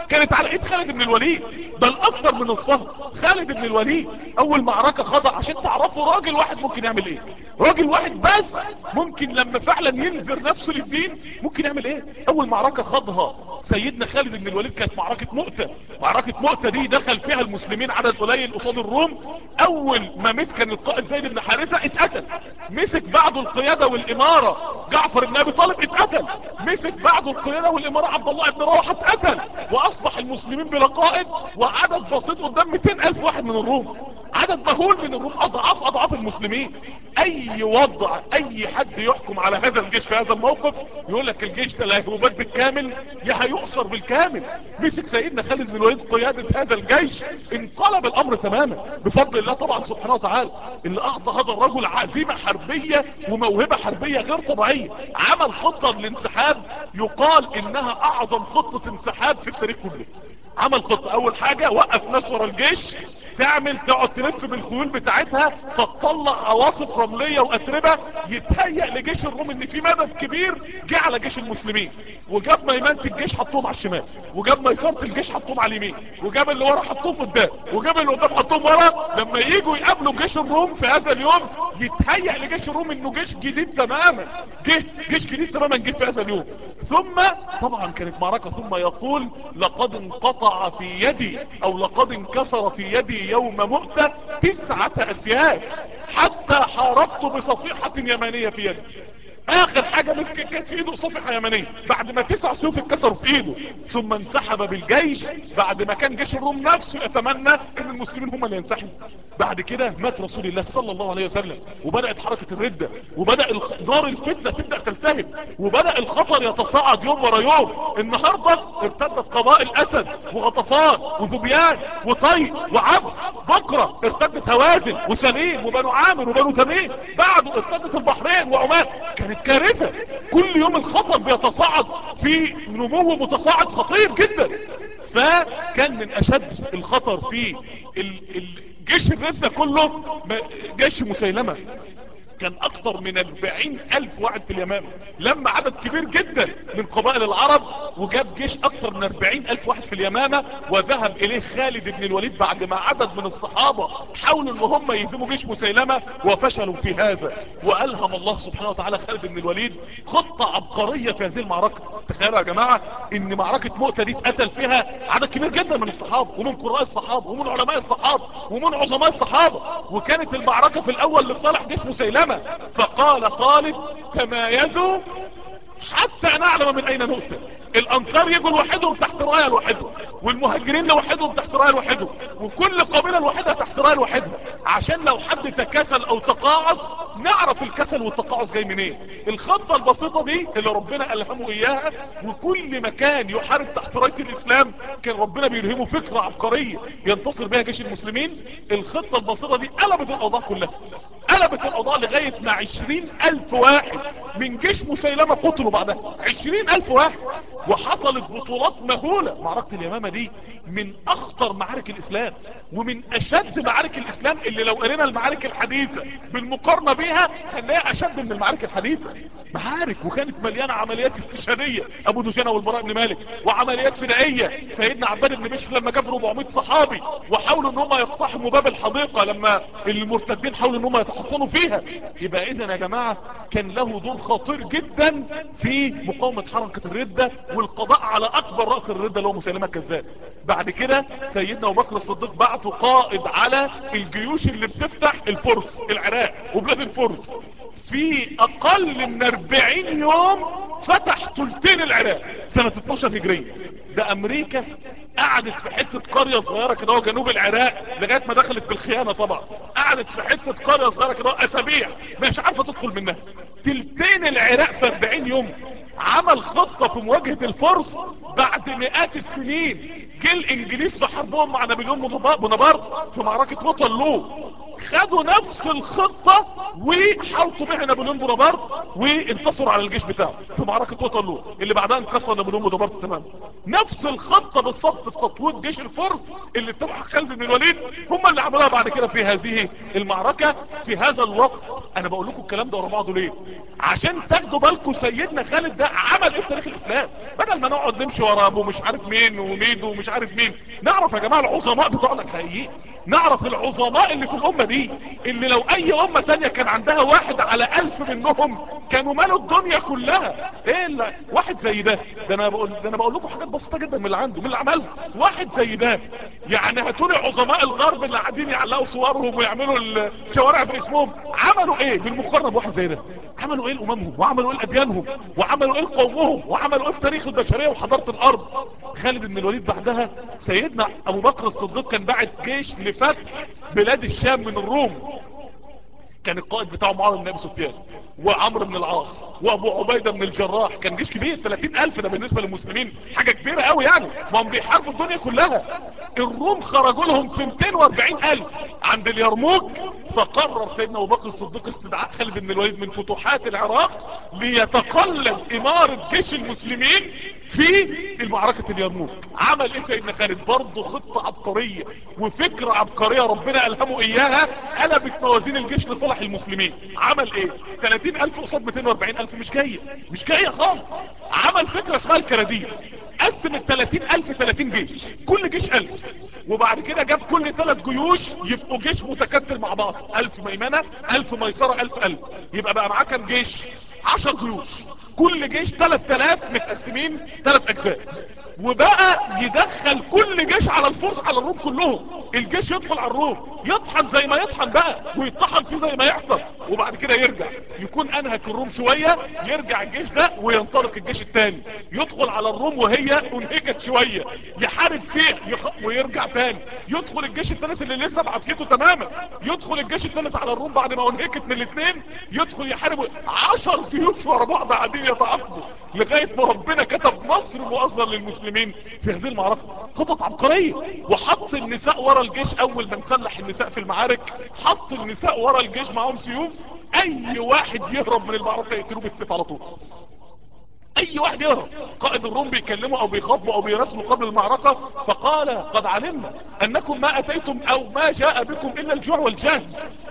كانت على ايد خالد بن الوليد بل اكتر من نصفها خالد بن الوليد اول معركة خضع عشان تعرفوا راجل واحد ممكن يعمل ايه راجل واحد بس ممكن لما فعلا ينذر نفسه للدين ممكن يعمل ايه اول معركة خاضها سيدنا خالد بن الوليد كانت معركة مؤتة معركة مؤتة دي دخل فيها المسلمين عدد قليل قصاد الروم اول ما مسك القائد زيد بن حارثة اتقتل مسك بعده القيادة والامارة جعفر بن ابي طالب اتقتل مسك بعده القيادة والامارة عبد الله بن رواحة اتقتل واصبح المسلمين بلا قائد وعدد بسيط قدام 200 الف واحد من الروم عدد مهول من الروم اضعاف اضعاف المسلمين اي وضع اي حد يحكم على هذا الجيش في هذا الموقف يقول لك الجيش ده لا هيبات بالكامل يا هيؤثر بالكامل مسك سيدنا خالد بن الوليد قيادة هذا الجيش انقلب الامر تماما بفضل الله طبعا سبحانه وتعالى اللي اعطى هذا الرجل عزيمة حربية وموهبة حربية غير طبيعية عمل خطة للانسحاب يقال انها اعظم خطة انسحاب في التاريخ كله عمل خطة اول حاجة وقف ناس ورا الجيش تعمل تقعد تلف بالخيول بتاعتها فتطلع عواصف رملية واتربة يتهيأ لجيش الروم ان في مدد كبير جه على جيش المسلمين وجاب ميمنة الجيش حطوهم على الشمال وجاب ميسرة الجيش حطوهم على اليمين وجاب اللي ورا حطوهم قدام وجاب اللي قدام حطوهم ورا لما يجوا يقابلوا جيش الروم في هذا اليوم يتهيأ لجيش الروم انه جيش جديد تماما جه جيش جديد تماما جه في هذا اليوم ثم طبعا كانت معركة ثم يقول لقد انقطع في يدي او لقد انكسر في يدي يوم مؤتة تسعة اسياد حتى حاربت بصفيحة يمانية في يدي اخر حاجة مسك كانت في ايده صفحة يمنية بعد ما تسع سيوف اتكسروا في ايده ثم انسحب بالجيش بعد ما كان جيش الروم نفسه يتمنى ان المسلمين هم اللي ينسحبوا بعد كده مات رسول الله صلى الله عليه وسلم وبدأت حركة الردة وبدأ نار الفتنة تبدأ تلتهب وبدأ الخطر يتصاعد يوم ورا يوم النهاردة ارتدت قبائل اسد وغطفان وذبيان وطي وعبس بكرة ارتدت هوازن وسليم وبنو عامر وبنو تميم بعده ارتدت البحرين وعمان كانت كارثة كل يوم الخطر بيتصاعد في نمو متصاعد خطير جدا فكان من اشد الخطر في الجيش الرزة كله جيش مسيلمة كان اكتر من 40 الف واحد في اليمامة لما عدد كبير جدا من قبائل العرب وجاب جيش اكتر من 40 الف واحد في اليمامة وذهب اليه خالد بن الوليد بعد ما عدد من الصحابة حاولوا ان هم يهزموا جيش مسيلمة وفشلوا في هذا والهم الله سبحانه وتعالى خالد بن الوليد خطة عبقرية في هذه المعركة تخيلوا يا جماعة ان معركة مؤتة دي اتقتل فيها عدد كبير جدا من الصحابة ومن قراء الصحابة ومن علماء الصحابة ومن عظماء الصحابة وكانت المعركة في الاول لصالح جيش مسيلمة فقال خالد تمايزوا حتى نعلم من اين نؤتى الانصار يجوا لوحدهم تحت رايه لوحدهم والمهاجرين لوحدهم تحت رايه لوحدهم وكل قبيله لوحدها تحت رايه لوحدها عشان لو حد تكاسل او تقاعس نعرف الكسل والتقاعس جاي منين الخطه البسيطه دي اللي ربنا الهمه اياها وكل مكان يحارب تحت رايه الاسلام كان ربنا بيلهمه فكره عبقريه ينتصر بها جيش المسلمين الخطه البسيطه دي قلبت الاوضاع كلها قلبت الاوضاع لغايه ما عشرين الف واحد من جيش مسيلمه قتلوا بعدها عشرين الف واحد وحصلت بطولات مهولة معركة اليمامة دي من اخطر معارك الاسلام ومن اشد معارك الاسلام اللي لو قرينا المعارك الحديثة بالمقارنة بيها هنلاقيها اشد من المعارك الحديثة معارك وكانت مليانة عمليات استشهادية ابو دجانة والبراء بن مالك وعمليات فدائية سيدنا عباد بن بشر لما جاب 400 صحابي وحاولوا ان هم يقتحموا باب الحديقة لما المرتدين حاولوا ان هم يتحصنوا فيها يبقى اذا يا جماعة كان له دور خطير جدا في مقاومة حركة الردة والقضاء على اكبر رأس الردة اللي هو مسلمة الكذاب بعد كده سيدنا ابو بكر الصديق بعته قائد على الجيوش اللي بتفتح الفرس العراق وبلاد الفرس في اقل من 40 يوم فتح تلتين العراق سنة 12 هجرية ده امريكا قعدت في حتة قرية صغيرة كده هو جنوب العراق لغاية ما دخلت بالخيانة طبعا قعدت في حتة قرية صغيرة كده اسابيع مش عارفة تدخل منها تلتين العراق في 40 يوم عمل خطة في مواجهة الفرس بعد مئات السنين جه الانجليز في حربهم مع نابليون بونابرت في معركة وطلو خدوا نفس الخطة وحاولوا بها نابليون بونابرت وانتصروا على الجيش بتاعه في معركة وطلو اللي بعدها انكسر نابليون بونابرت تمام نفس الخطة بالظبط في تطوير جيش الفرس اللي اتبع خالد بن الوليد هم اللي عملوها بعد كده في هذه المعركة في هذا الوقت انا بقول لكم الكلام ده ورا بعضه ليه عشان تاخدوا بالكم سيدنا خالد ده عمل ايه في تاريخ الاسلام بدل ما نقعد نمشي ورا ابو مش عارف مين وميدو ومش عارف مين نعرف يا جماعة العظماء بتوعنا الحقيقيين نعرف العظماء اللي في الامة دي اللي لو اي امة تانية كان عندها واحد على الف منهم كانوا مالوا الدنيا كلها ايه اللي واحد زي ده ده انا بقول ده انا بقول لكم حاجات بسيطة جدا من اللي عنده من اللي عملها واحد زي ده يعني هاتولي عظماء الغرب اللي قاعدين يعلقوا صورهم ويعملوا الشوارع باسمهم عملوا ايه بالمقارنة بواحد زي ده عملوا ايه لاممهم وعملوا ايه لاديانهم وعملوا ايه لقومهم وعملوا ايه في تاريخ البشرية وحضارة الارض خالد بن الوليد بعدها سيدنا ابو بكر الصديق كان باعت جيش لفتح بلاد الشام من الروم كان القائد بتاعه معاويه بن ابي سفيان وعمرو بن العاص وابو عبيده بن الجراح كان جيش كبير 30000 ده بالنسبه للمسلمين حاجه كبيره قوي يعني ما هم بيحاربوا الدنيا كلها الروم خرجوا لهم في 240000 عند اليرموك فقرر سيدنا ابو بكر الصديق استدعاء خالد بن الوليد من فتوحات العراق ليتقلد اماره جيش المسلمين في المعركه اليرموك عمل ايه سيدنا خالد برضه خطه عبقريه وفكره عبقريه ربنا الهمه اياها قلبت موازين الجيش لصالح المسلمين عمل ايه 30000 قصاد 240000 مش جايه مش جايه خالص عمل فكره اسمها الكراديس قسم ال 30000 30 جيش كل جيش 1000 وبعد كده جاب كل ثلاث جيوش يبقوا جيش متكتل مع بعض 1000 ميمنه 1000 ميسره 1000 1000 يبقى بقى معاه كام جيش 10 جيوش كل جيش 3000 متقسمين 3 اجزاء وبقى يدخل كل جيش على الفرس على الروم كلهم الجيش يدخل على الروم يطحن زي ما يطحن بقى ويطحن فيه زي ما يحصل وبعد كده يرجع يكون انهك الروم شوية يرجع الجيش ده وينطلق الجيش التاني يدخل على الروم وهي انهكت شوية يحارب فيه يخ... ويرجع تاني يدخل الجيش الثالث اللي لسه بعافيته تماما يدخل الجيش الثالث على الروم بعد ما انهكت من الاثنين يدخل يحارب عشر جيوش ورا بعض قاعدين يتعاقبوا لغاية ما ربنا كتب نصر مؤثر للمسلمين في هذه المعركة خطط عبقرية وحط النساء ورا الجيش اول ما نسلح النساء في المعارك حط النساء ورا الجيش معهم سيوف اي واحد يهرب من المعركة يقتلوه بالسيف على طول اي واحد يهرب قائد الروم بيكلمه او بيخاطبه او بيرسمه قبل المعركة فقال قد علمنا انكم ما اتيتم او ما جاء بكم الا الجوع والجهل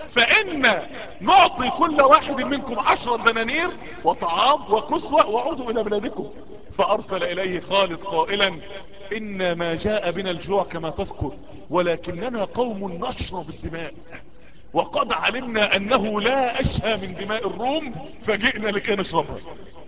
فان نعطي كل واحد منكم عشرة دنانير وطعام وكسوة وعودوا الى بلادكم فارسل اليه خالد قائلا ان ما جاء بنا الجوع كما تذكر ولكننا قوم نشرب الدماء وقد علمنا انه لا اشهى من دماء الروم فجئنا لكي نشربها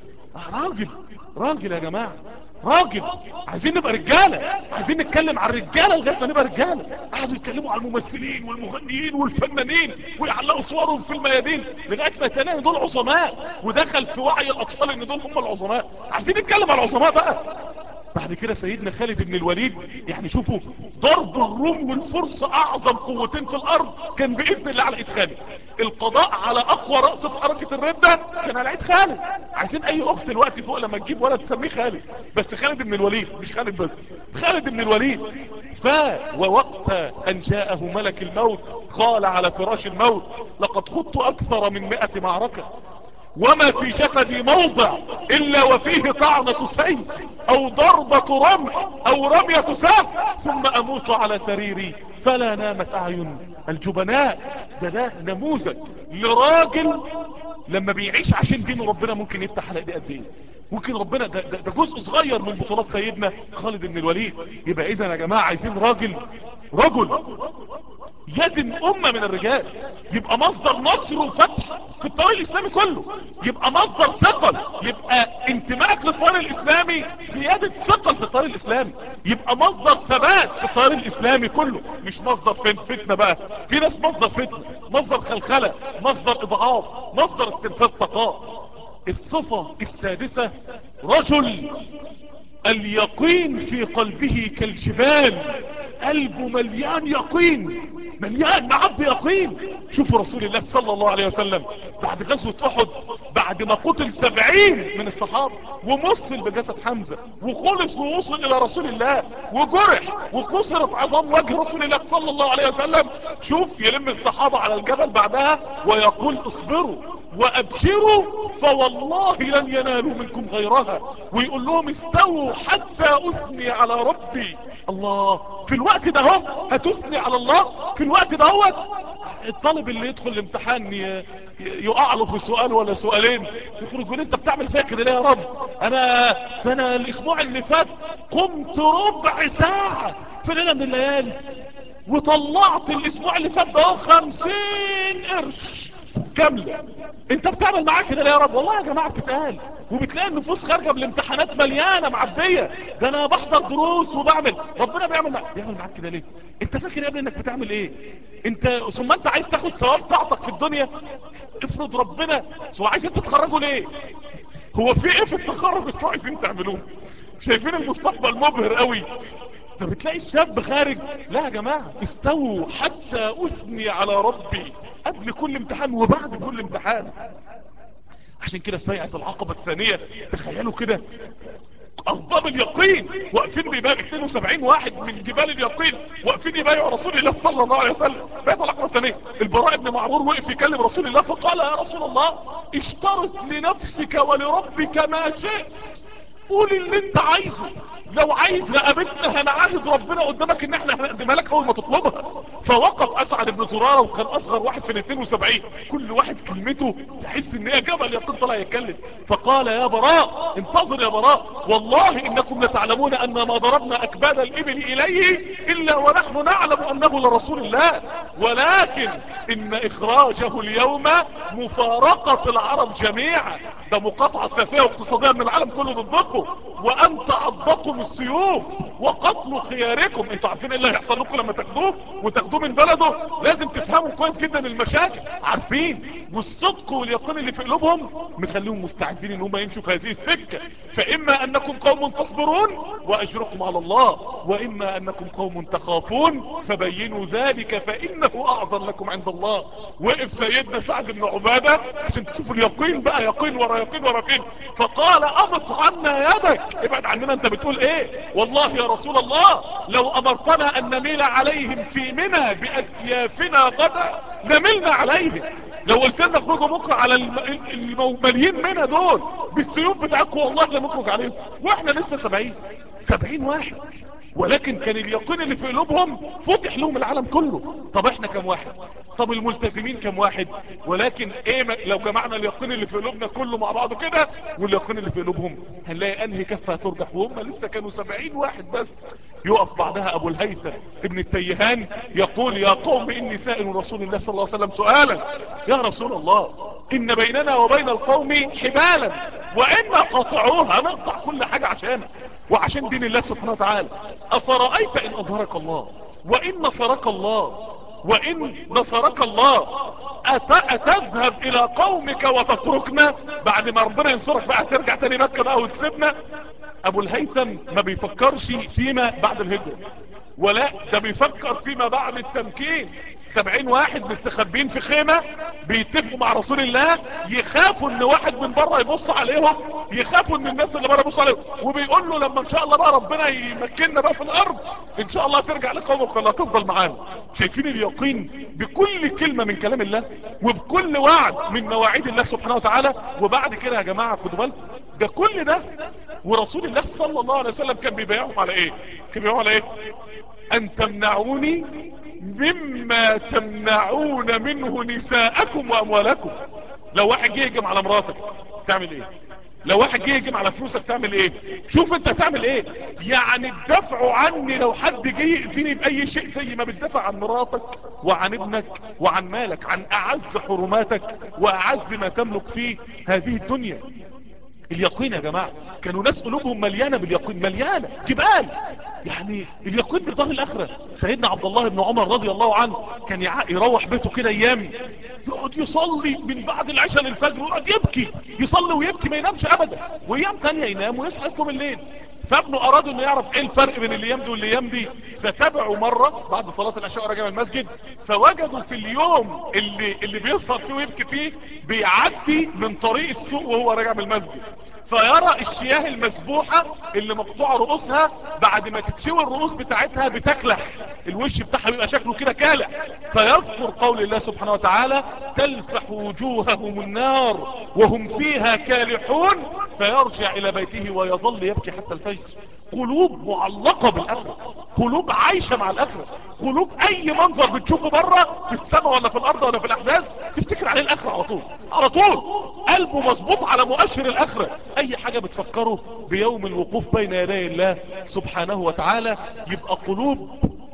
راجل راجل يا جماعة راجل عايزين نبقى رجالة عايزين نتكلم عن الرجالة لغاية ما نبقى رجالة قعدوا يتكلموا على الممثلين والمغنيين والفنانين ويعلقوا صورهم في الميادين لغاية ما تلاقي دول عظماء ودخل في وعي الاطفال ان دول هم العظماء عايزين نتكلم على العظماء بقى بعد كده سيدنا خالد بن الوليد يعني شوفوا ضرب الروم والفرس اعظم قوتين في الارض كان باذن الله على ايد خالد القضاء على اقوى رأس في حركة الردة كان على ايد خالد عايزين اي اخت دلوقتي فوق لما تجيب ولد تسميه خالد بس خالد بن الوليد مش خالد بس خالد بن الوليد ف ووقت ان جاءه ملك الموت قال على فراش الموت لقد خضت اكثر من مئة معركة وما في جسدي موضع الا وفيه طعنة سيف او ضربة رمح او رمية سيف ثم اموت على سريري فلا نامت اعين الجبناء ده ده نموذج لراجل لما بيعيش عشان دين ربنا ممكن يفتح على ايديه قد ايه ممكن ربنا ده, ده, ده جزء صغير من بطولات سيدنا خالد بن الوليد يبقى اذا يا جماعة عايزين راجل رجل يزن امة من الرجال يبقى مصدر نصر وفتح في الطريق الاسلامي كله يبقى مصدر ثقل يبقى انتماءك للطريق الاسلامي زيادة ثقل في الطريق الاسلامي يبقى مصدر ثبات في الطريق الاسلامي كله مش مصدر فين فتنة بقى في ناس مصدر فتنة مصدر خلخلة مصدر اضعاف مصدر استنفاذ طاقات الصفة السادسة رجل اليقين في قلبه كالجبال قلبه مليان يقين مليان معبي يقين شوفوا رسول الله صلى الله عليه وسلم بعد غزوة احد بعد ما قتل سبعين من الصحابة ومصل بجسد حمزة وخلص ووصل الى رسول الله وجرح وكسرت عظام وجه رسول الله صلى الله عليه وسلم شوف يلم الصحابة على الجبل بعدها ويقول اصبروا وابشروا فوالله لن ينالوا منكم غيرها ويقول لهم استووا حتى اثني على ربي الله في الوقت ده هو هتثني على الله في الوقت ده هو الطالب اللي يدخل الامتحان يقع له في سؤال ولا سؤالين يخرج يقول انت بتعمل فيها كده ليه يا رب انا ده انا الاسبوع اللي فات قمت ربع ساعة في ليلة من الليالي وطلعت الاسبوع اللي فات ده خمسين قرش كاملة انت بتعمل معاك كده ليه يا رب والله يا جماعة بتتقال وبتلاقي النفوس خارجة بالامتحانات مليانة معبية ده انا بحضر دروس وبعمل ربنا بيعمل معاك بيعمل معاك كده ليه انت فاكر يا ابني انك بتعمل ايه انت ثم انت عايز تاخد ثواب طاعتك في الدنيا افرض ربنا هو عايز انت تتخرجوا ليه هو في ايه في التخرج انتوا عايزين تعملوه شايفين المستقبل مبهر قوي فبتلاقي الشاب خارج لا يا جماعة استووا حتى اثني على ربي قبل كل امتحان وبعد كل امتحان عشان كده في بيعة العقبة الثانية تخيلوا كده أرباب اليقين واقفين بيبايعوا 72 واحد من جبال اليقين واقفين يبايعوا رسول الله صلى الله عليه وسلم بيعة العقبة الثانية البراء بن معرور وقف يكلم رسول الله فقال يا رسول الله اشترط لنفسك ولربك ما شئت قول اللي انت عايزه لو عايز رقبتنا هنعاهد ربنا قدامك ان احنا هنقدمها لك اول ما تطلبها فوقف اسعد بن زرارة وكان اصغر واحد في ال 72 كل واحد كلمته تحس ان هي جبل يقين طلع يتكلم فقال يا براء انتظر يا براء والله انكم لتعلمون ان ما ضربنا اكباد الابل اليه الا ونحن نعلم انه لرسول الله ولكن ان اخراجه اليوم مفارقة العرب جميعا ده مقاطعة سياسية واقتصادية من العالم كله ضدكم وان تعضكم السيوف وقتلوا خياركم انتوا عارفين ايه اللي هيحصل لكم لما تاخدوه وتاخدوه من بلده لازم تفهموا كويس جدا المشاكل عارفين والصدق واليقين اللي في قلوبهم مخليهم مستعدين ان هم يمشوا في هذه السكة فاما انكم قوم تصبرون واجركم على الله واما انكم قوم تخافون فبينوا ذلك فانه اعظم لكم عند الله وقف سيدنا سعد بن عبادة عشان تشوفوا اليقين بقى يقين ورا يقين ورا يقين فقال امط عنا يدك ابعد عننا انت بتقول ايه والله يا رسول الله لو امرتنا ان نميل عليهم في منى باسيافنا غدا نملنا عليهم لو قلت لنا اخرجوا بكره على المليين منى دول بالسيوف بتاعكم والله لا نخرج عليهم واحنا لسه سبعين سبعين واحد ولكن كان اليقين اللي في قلوبهم فتح لهم العالم كله طب احنا كم واحد طب الملتزمين كم واحد ولكن ايه ما لو جمعنا اليقين اللي في قلوبنا كله مع بعضه كده واليقين اللي في قلوبهم هنلاقي انهي كفة هترجح وهم لسه كانوا سبعين واحد بس يقف بعدها ابو الهيثم ابن التيهان يقول يا قوم اني سائل رسول الله صلى الله عليه وسلم سؤالا يا رسول الله ان بيننا وبين القوم حبالا وان قطعوها نقطع كل حاجة عشانك وعشان دين الله سبحانه وتعالى افرأيت ان اظهرك الله وان نصرك الله وان نصرك الله أت... اتذهب الى قومك وتتركنا بعد ما ربنا ينصرك بقى ترجع تاني مكة بقى وتسيبنا ابو الهيثم ما بيفكرش فيما بعد الهجرة ولا ده بيفكر فيما بعد التمكين سبعين واحد مستخبين في خيمة بيتفقوا مع رسول الله يخافوا ان واحد من بره يبص عليهم يخافوا ان الناس اللي بره يبص عليهم وبيقول له لما ان شاء الله بقى ربنا يمكننا بقى في الارض ان شاء الله ترجع لقومك ولا تفضل معانا شايفين اليقين بكل كلمة من كلام الله وبكل وعد من مواعيد الله سبحانه وتعالى وبعد كده يا جماعة خدوا بالكم ده كل ده ورسول الله صلى الله عليه وسلم كان بيبيعهم على ايه كان بيبيعهم على ايه ان تمنعوني مما تمنعون منه نساءكم واموالكم لو واحد جه يهجم على مراتك تعمل ايه لو واحد جه يهجم على فلوسك تعمل ايه شوف انت هتعمل ايه يعني الدفع عني لو حد جه يأذيني باي شيء زي ما بتدفع عن مراتك وعن ابنك وعن مالك عن اعز حرماتك واعز ما تملك فيه هذه الدنيا اليقين يا جماعة كانوا ناس قلوبهم مليانة باليقين مليانة جبال يعني اليقين بدار الاخرة سيدنا عبد الله بن عمر رضي الله عنه كان يروح بيته كده ايام يقعد يصلي من بعد العشاء للفجر ويقعد يبكي يصلي ويبكي ما ينامش ابدا وايام تانية ينام ويصحى يقوم الليل فابنه اراد انه يعرف ايه الفرق بين الايام دي والايام دي فتابعوا مرة بعد صلاة العشاء ورجع من المسجد فوجدوا في اليوم اللي, اللي بيسهر فيه ويبكي فيه بيعدي من طريق السوق وهو راجع من المسجد فيرى الشياه المسبوحة اللي مقطوعة رؤوسها بعد ما تتشوي الرؤوس بتاعتها بتكلح الوش بتاعها بيبقى شكله كده كالح فيذكر قول الله سبحانه وتعالى تلفح وجوههم النار وهم فيها كالحون فيرجع الى بيته ويظل يبكي حتى الفجر قلوب معلقة بالاخرة قلوب عايشة مع الاخرة قلوب اي منظر بتشوفه بره في السماء ولا في الارض ولا في الاحداث تفتكر عليه الاخرة على طول على طول قلبه مظبوط على مؤشر الاخرة اي حاجة بتفكره بيوم الوقوف بين يدي الله سبحانه وتعالى يبقى قلوب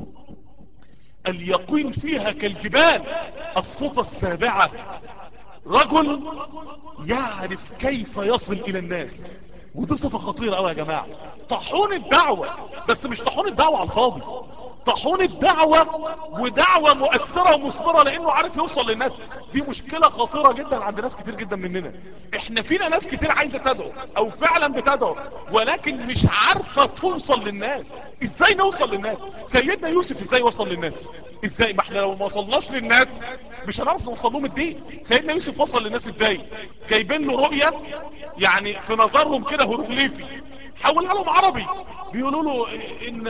اليقين فيها كالجبال الصفة السابعة رجل يعرف كيف يصل الى الناس ودي صفة خطيرة قوي يا جماعة طحون الدعوة بس مش طحون الدعوة على الفاضي طحون الدعوة ودعوة مؤثرة ومثمرة لانه عارف يوصل للناس دي مشكلة خطيرة جدا عند ناس كتير جدا مننا احنا فينا ناس كتير عايزة تدعو او فعلا بتدعو ولكن مش عارفة توصل للناس ازاي نوصل للناس سيدنا يوسف ازاي وصل للناس ازاي ما احنا لو ما وصلناش للناس مش هنعرف نوصل لهم الدين سيدنا يوسف وصل للناس ازاي جايبين له رؤية يعني في نظرهم كده هيروغليفي حولها لهم عربي بيقولوا له ان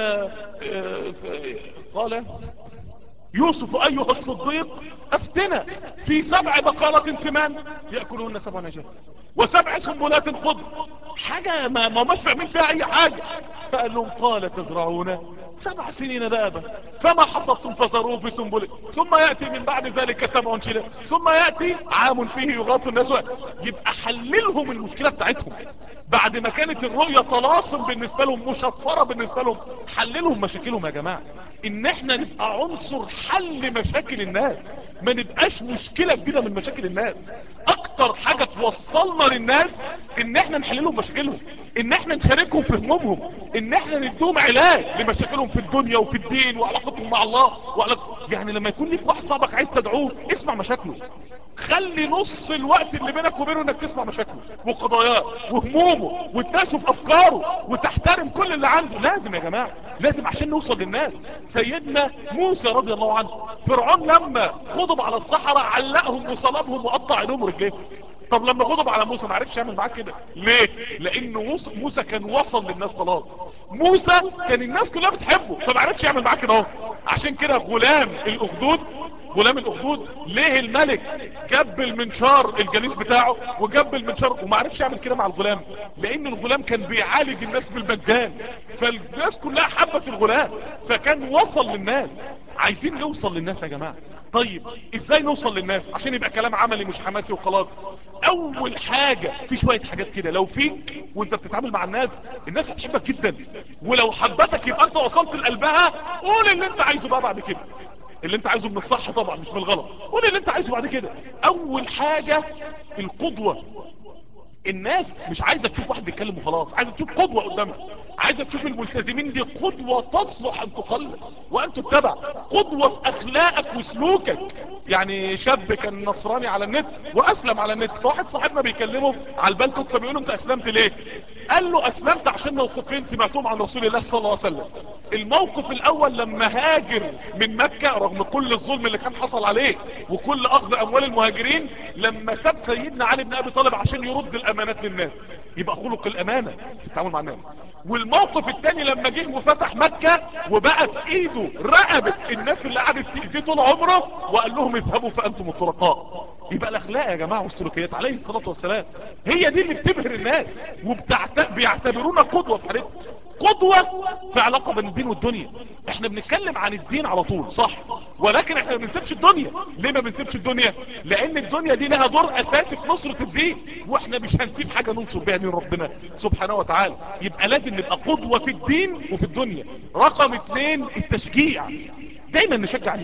قال يوسف ايها الصديق افتنا في سبع بقالة سمان يأكلون سبع نجات وسبع سنبلات خضر حاجة ما ما مش فاهمين فيها اي حاجة فقال لهم قال تزرعون سبع سنين دابا فما حصدتم فزروه في سنبله ثم يأتي من بعد ذلك سبع شلال ثم يأتي عام فيه يغاث الناس يبقى حللهم المشكلة بتاعتهم بعد ما كانت الرؤية طلاسم بالنسبة لهم مشفرة بالنسبة لهم حللهم مشاكلهم يا جماعة ان احنا نبقى عنصر حل مشاكل الناس ما نبقاش مشكلة جديدة من مشاكل الناس اكتر حاجة توصلنا للناس ان احنا نحللهم مشاكلهم ان احنا نشاركهم في همومهم ان احنا ندوم علاج لمشاكلهم في الدنيا وفي الدين وعلاقتهم مع الله وعلاق... يعني لما يكون ليك واحد صاحبك عايز تدعوه اسمع مشاكله خلي نص الوقت اللي بينك وبينه انك تسمع مشاكله وقضاياه وهمومه وتناقشه في افكاره وتحترم كل اللي عنده لازم يا جماعة لازم عشان نوصل للناس سيدنا موسى رضي الله عنه فرعون لما خضب على الصحراء علقهم وصلبهم وقطع عينهم ورجليهم طب لما غضب على موسى ما عرفش يعمل معاه كده ليه لانه موسى كان وصل للناس خلاص موسى كان الناس كلها بتحبه فما عرفش يعمل معاه كده اهو عشان كده غلام الاخدود غلام الاخدود ليه الملك جاب المنشار الجليس بتاعه وجاب المنشار وما عرفش يعمل كده مع الغلام لان الغلام كان بيعالج الناس بالمجان فالناس كلها حبت الغلام فكان وصل للناس عايزين نوصل للناس يا جماعة طيب ازاي نوصل للناس عشان يبقى كلام عملي مش حماسي وخلاص اول حاجة في شوية حاجات كده لو فيك وانت بتتعامل مع الناس الناس هتحبك جدا ولو حبتك يبقى انت وصلت لقلبها قول اللي انت عايزه بقى بعد كده اللي انت عايزه من الصح طبعا مش من الغلط قول اللي انت عايزه بعد كده اول حاجة القدوة الناس مش عايزة تشوف واحد بيتكلم وخلاص عايزة تشوف قدوة قدامها عايزة تشوف الملتزمين دي قدوة تصلح ان تقلد وان تتبع قدوة في اخلاقك وسلوكك يعني شاب كان نصراني على النت واسلم على النت فواحد صاحبنا بيكلمه على البلتوك فبيقول له انت اسلمت ليه قال له اسلمت عشان موقفين سمعتهم عن رسول الله صلى الله عليه وسلم الموقف الاول لما هاجر من مكة رغم كل الظلم اللي كان حصل عليه وكل اخذ اموال المهاجرين لما ساب سيدنا علي بن ابي طالب عشان يرد الامانات للناس يبقى خلق الامانة في التعامل مع الناس والموقف الثاني لما جه وفتح مكة وبقى في ايده رقبة الناس اللي قعدت تأذيه طول عمره وقال لهم اذهبوا فانتم الطلقاء يبقى الاخلاق يا جماعة والسلوكيات عليه الصلاة والسلام هي دي اللي بتبهر الناس وبيعتبرونا قدوة في حالتنا قدوة في علاقة بين الدين والدنيا احنا بنتكلم عن الدين على طول صح ولكن احنا ما بنسيبش الدنيا ليه ما بنسيبش الدنيا لان الدنيا دي لها دور اساسي في نصرة الدين واحنا مش هنسيب حاجة ننصر بها دين ربنا سبحانه وتعالى يبقى لازم نبقى قدوة في الدين وفي الدنيا رقم اتنين التشجيع دايما نشجع الناس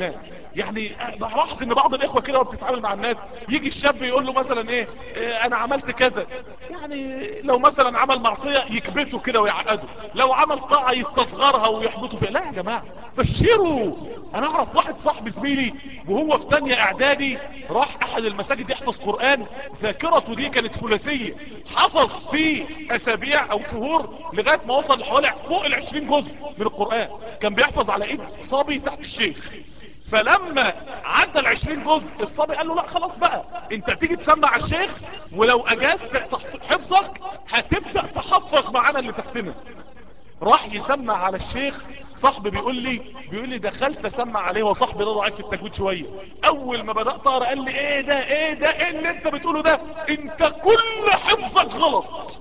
يعني بلاحظ ان بعض الاخوة كده بتتعامل مع الناس يجي الشاب يقول له مثلا ايه, إيه انا عملت كذا يعني لو مثلا عمل معصية يكبته كده ويعقده لو عمل طاعة يستصغرها ويحبطه فيها لا يا جماعة بشروا انا اعرف واحد صاحب زميلي وهو في تانية اعدادي راح احد المساجد يحفظ قرآن ذاكرته دي كانت ثلاثية حفظ في اسابيع او شهور لغاية ما وصل لحوالي فوق العشرين جزء من القرآن كان بيحفظ على ايد صبي تحت الشيخ فلما عدى العشرين جزء الصبي قال له لا خلاص بقى انت تيجي تسمع الشيخ ولو اجازت حفظك هتبدأ تحفظ معانا اللي تحتنا راح يسمع على الشيخ صاحبي بيقول لي بيقول لي دخلت اسمع عليه وصاحبي ده ضعيف في التجويد شويه اول ما بدات اقرا قال لي ايه ده ايه ده ايه اللي انت بتقوله ده انت كل حفظك غلط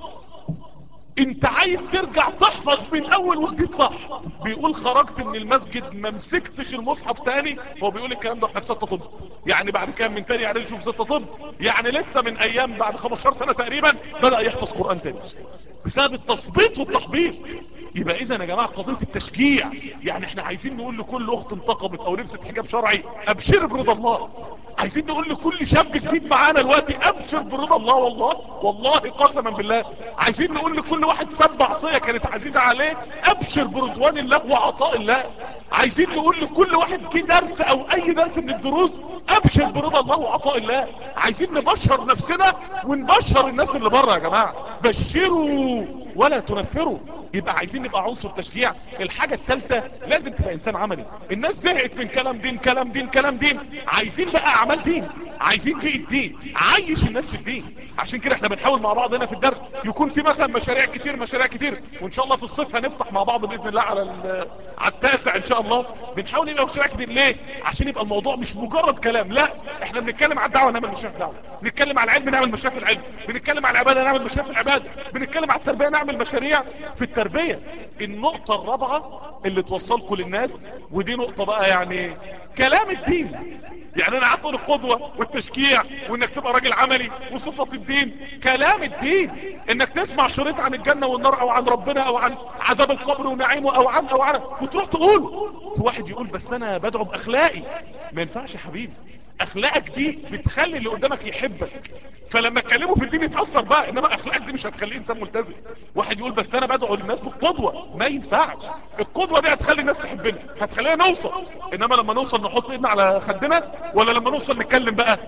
انت عايز ترجع تحفظ من اول وجديد صح بيقول خرجت من المسجد ما مسكتش المصحف تاني هو بيقول الكلام ده احنا في ستة طب يعني بعد كام من تاني يعني نشوف ستة طب يعني لسه من ايام بعد 15 سنة تقريبا بدأ يحفظ قرآن تاني بسبب التثبيط والتحبيط يبقى اذا يا جماعة قضية التشجيع يعني احنا عايزين نقول لكل اخت انتقبت او لبست حجاب شرعي ابشر برضا الله عايزين نقول لكل شاب جديد معانا دلوقتي ابشر برضا الله والله والله قسما بالله عايزين نقول لكل واحد سب عصية كانت عزيزة عليه ابشر برضوان الله وعطاء الله عايزين نقول لكل واحد جه درس او اي درس من الدروس ابشر برضا الله وعطاء الله عايزين نبشر نفسنا ونبشر الناس اللي بره يا جماعة بشروا ولا تنفروا يبقى عايزين نبقى عنصر تشجيع الحاجة الثالثة لازم تبقى انسان عملي الناس زهقت من كلام دين كلام دين كلام دين عايزين بقى اعمال دين عايزين بيئة دين عايش الناس في الدين عشان كده احنا بنحاول مع بعض هنا في الدرس يكون في مثلا مشاريع كتير مشاريع كتير وان شاء الله في الصيف هنفتح مع بعض باذن الله على على التاسع ان شاء الله بنحاول يبقى مشاريع كتير ليه عشان يبقى الموضوع مش مجرد كلام لا احنا بنتكلم على الدعوه نعمل مشاريع في الدعوه بنتكلم على العلم نعمل مشاريع في العلم بنتكلم على العباده نعمل مشاريع في العباده بنتكلم على التربيه نعمل مشاريع في التربيه النقطه الرابعه اللي توصلكم للناس ودي نقطه بقى يعني كلام الدين يعني انا عطل القدوة والتشجيع وانك تبقى راجل عملي وصفة الدين كلام الدين انك تسمع شريط عن الجنة والنار او عن ربنا او عن عذاب القبر ونعيمه او عن او عن وتروح تقول في واحد يقول بس انا بدعو باخلاقي ما ينفعش يا حبيبي اخلاقك دي بتخلي اللي قدامك يحبك فلما تكلمه في الدين يتأثر بقى انما اخلاقك دي مش هتخليه انسان ملتزم واحد يقول بس انا بدعو للناس بالقدوة ما ينفعش القدوة دي هتخلي الناس تحبنا هتخلينا نوصل انما لما نوصل نحط ايدنا على خدنا ولا لما نوصل نتكلم بقى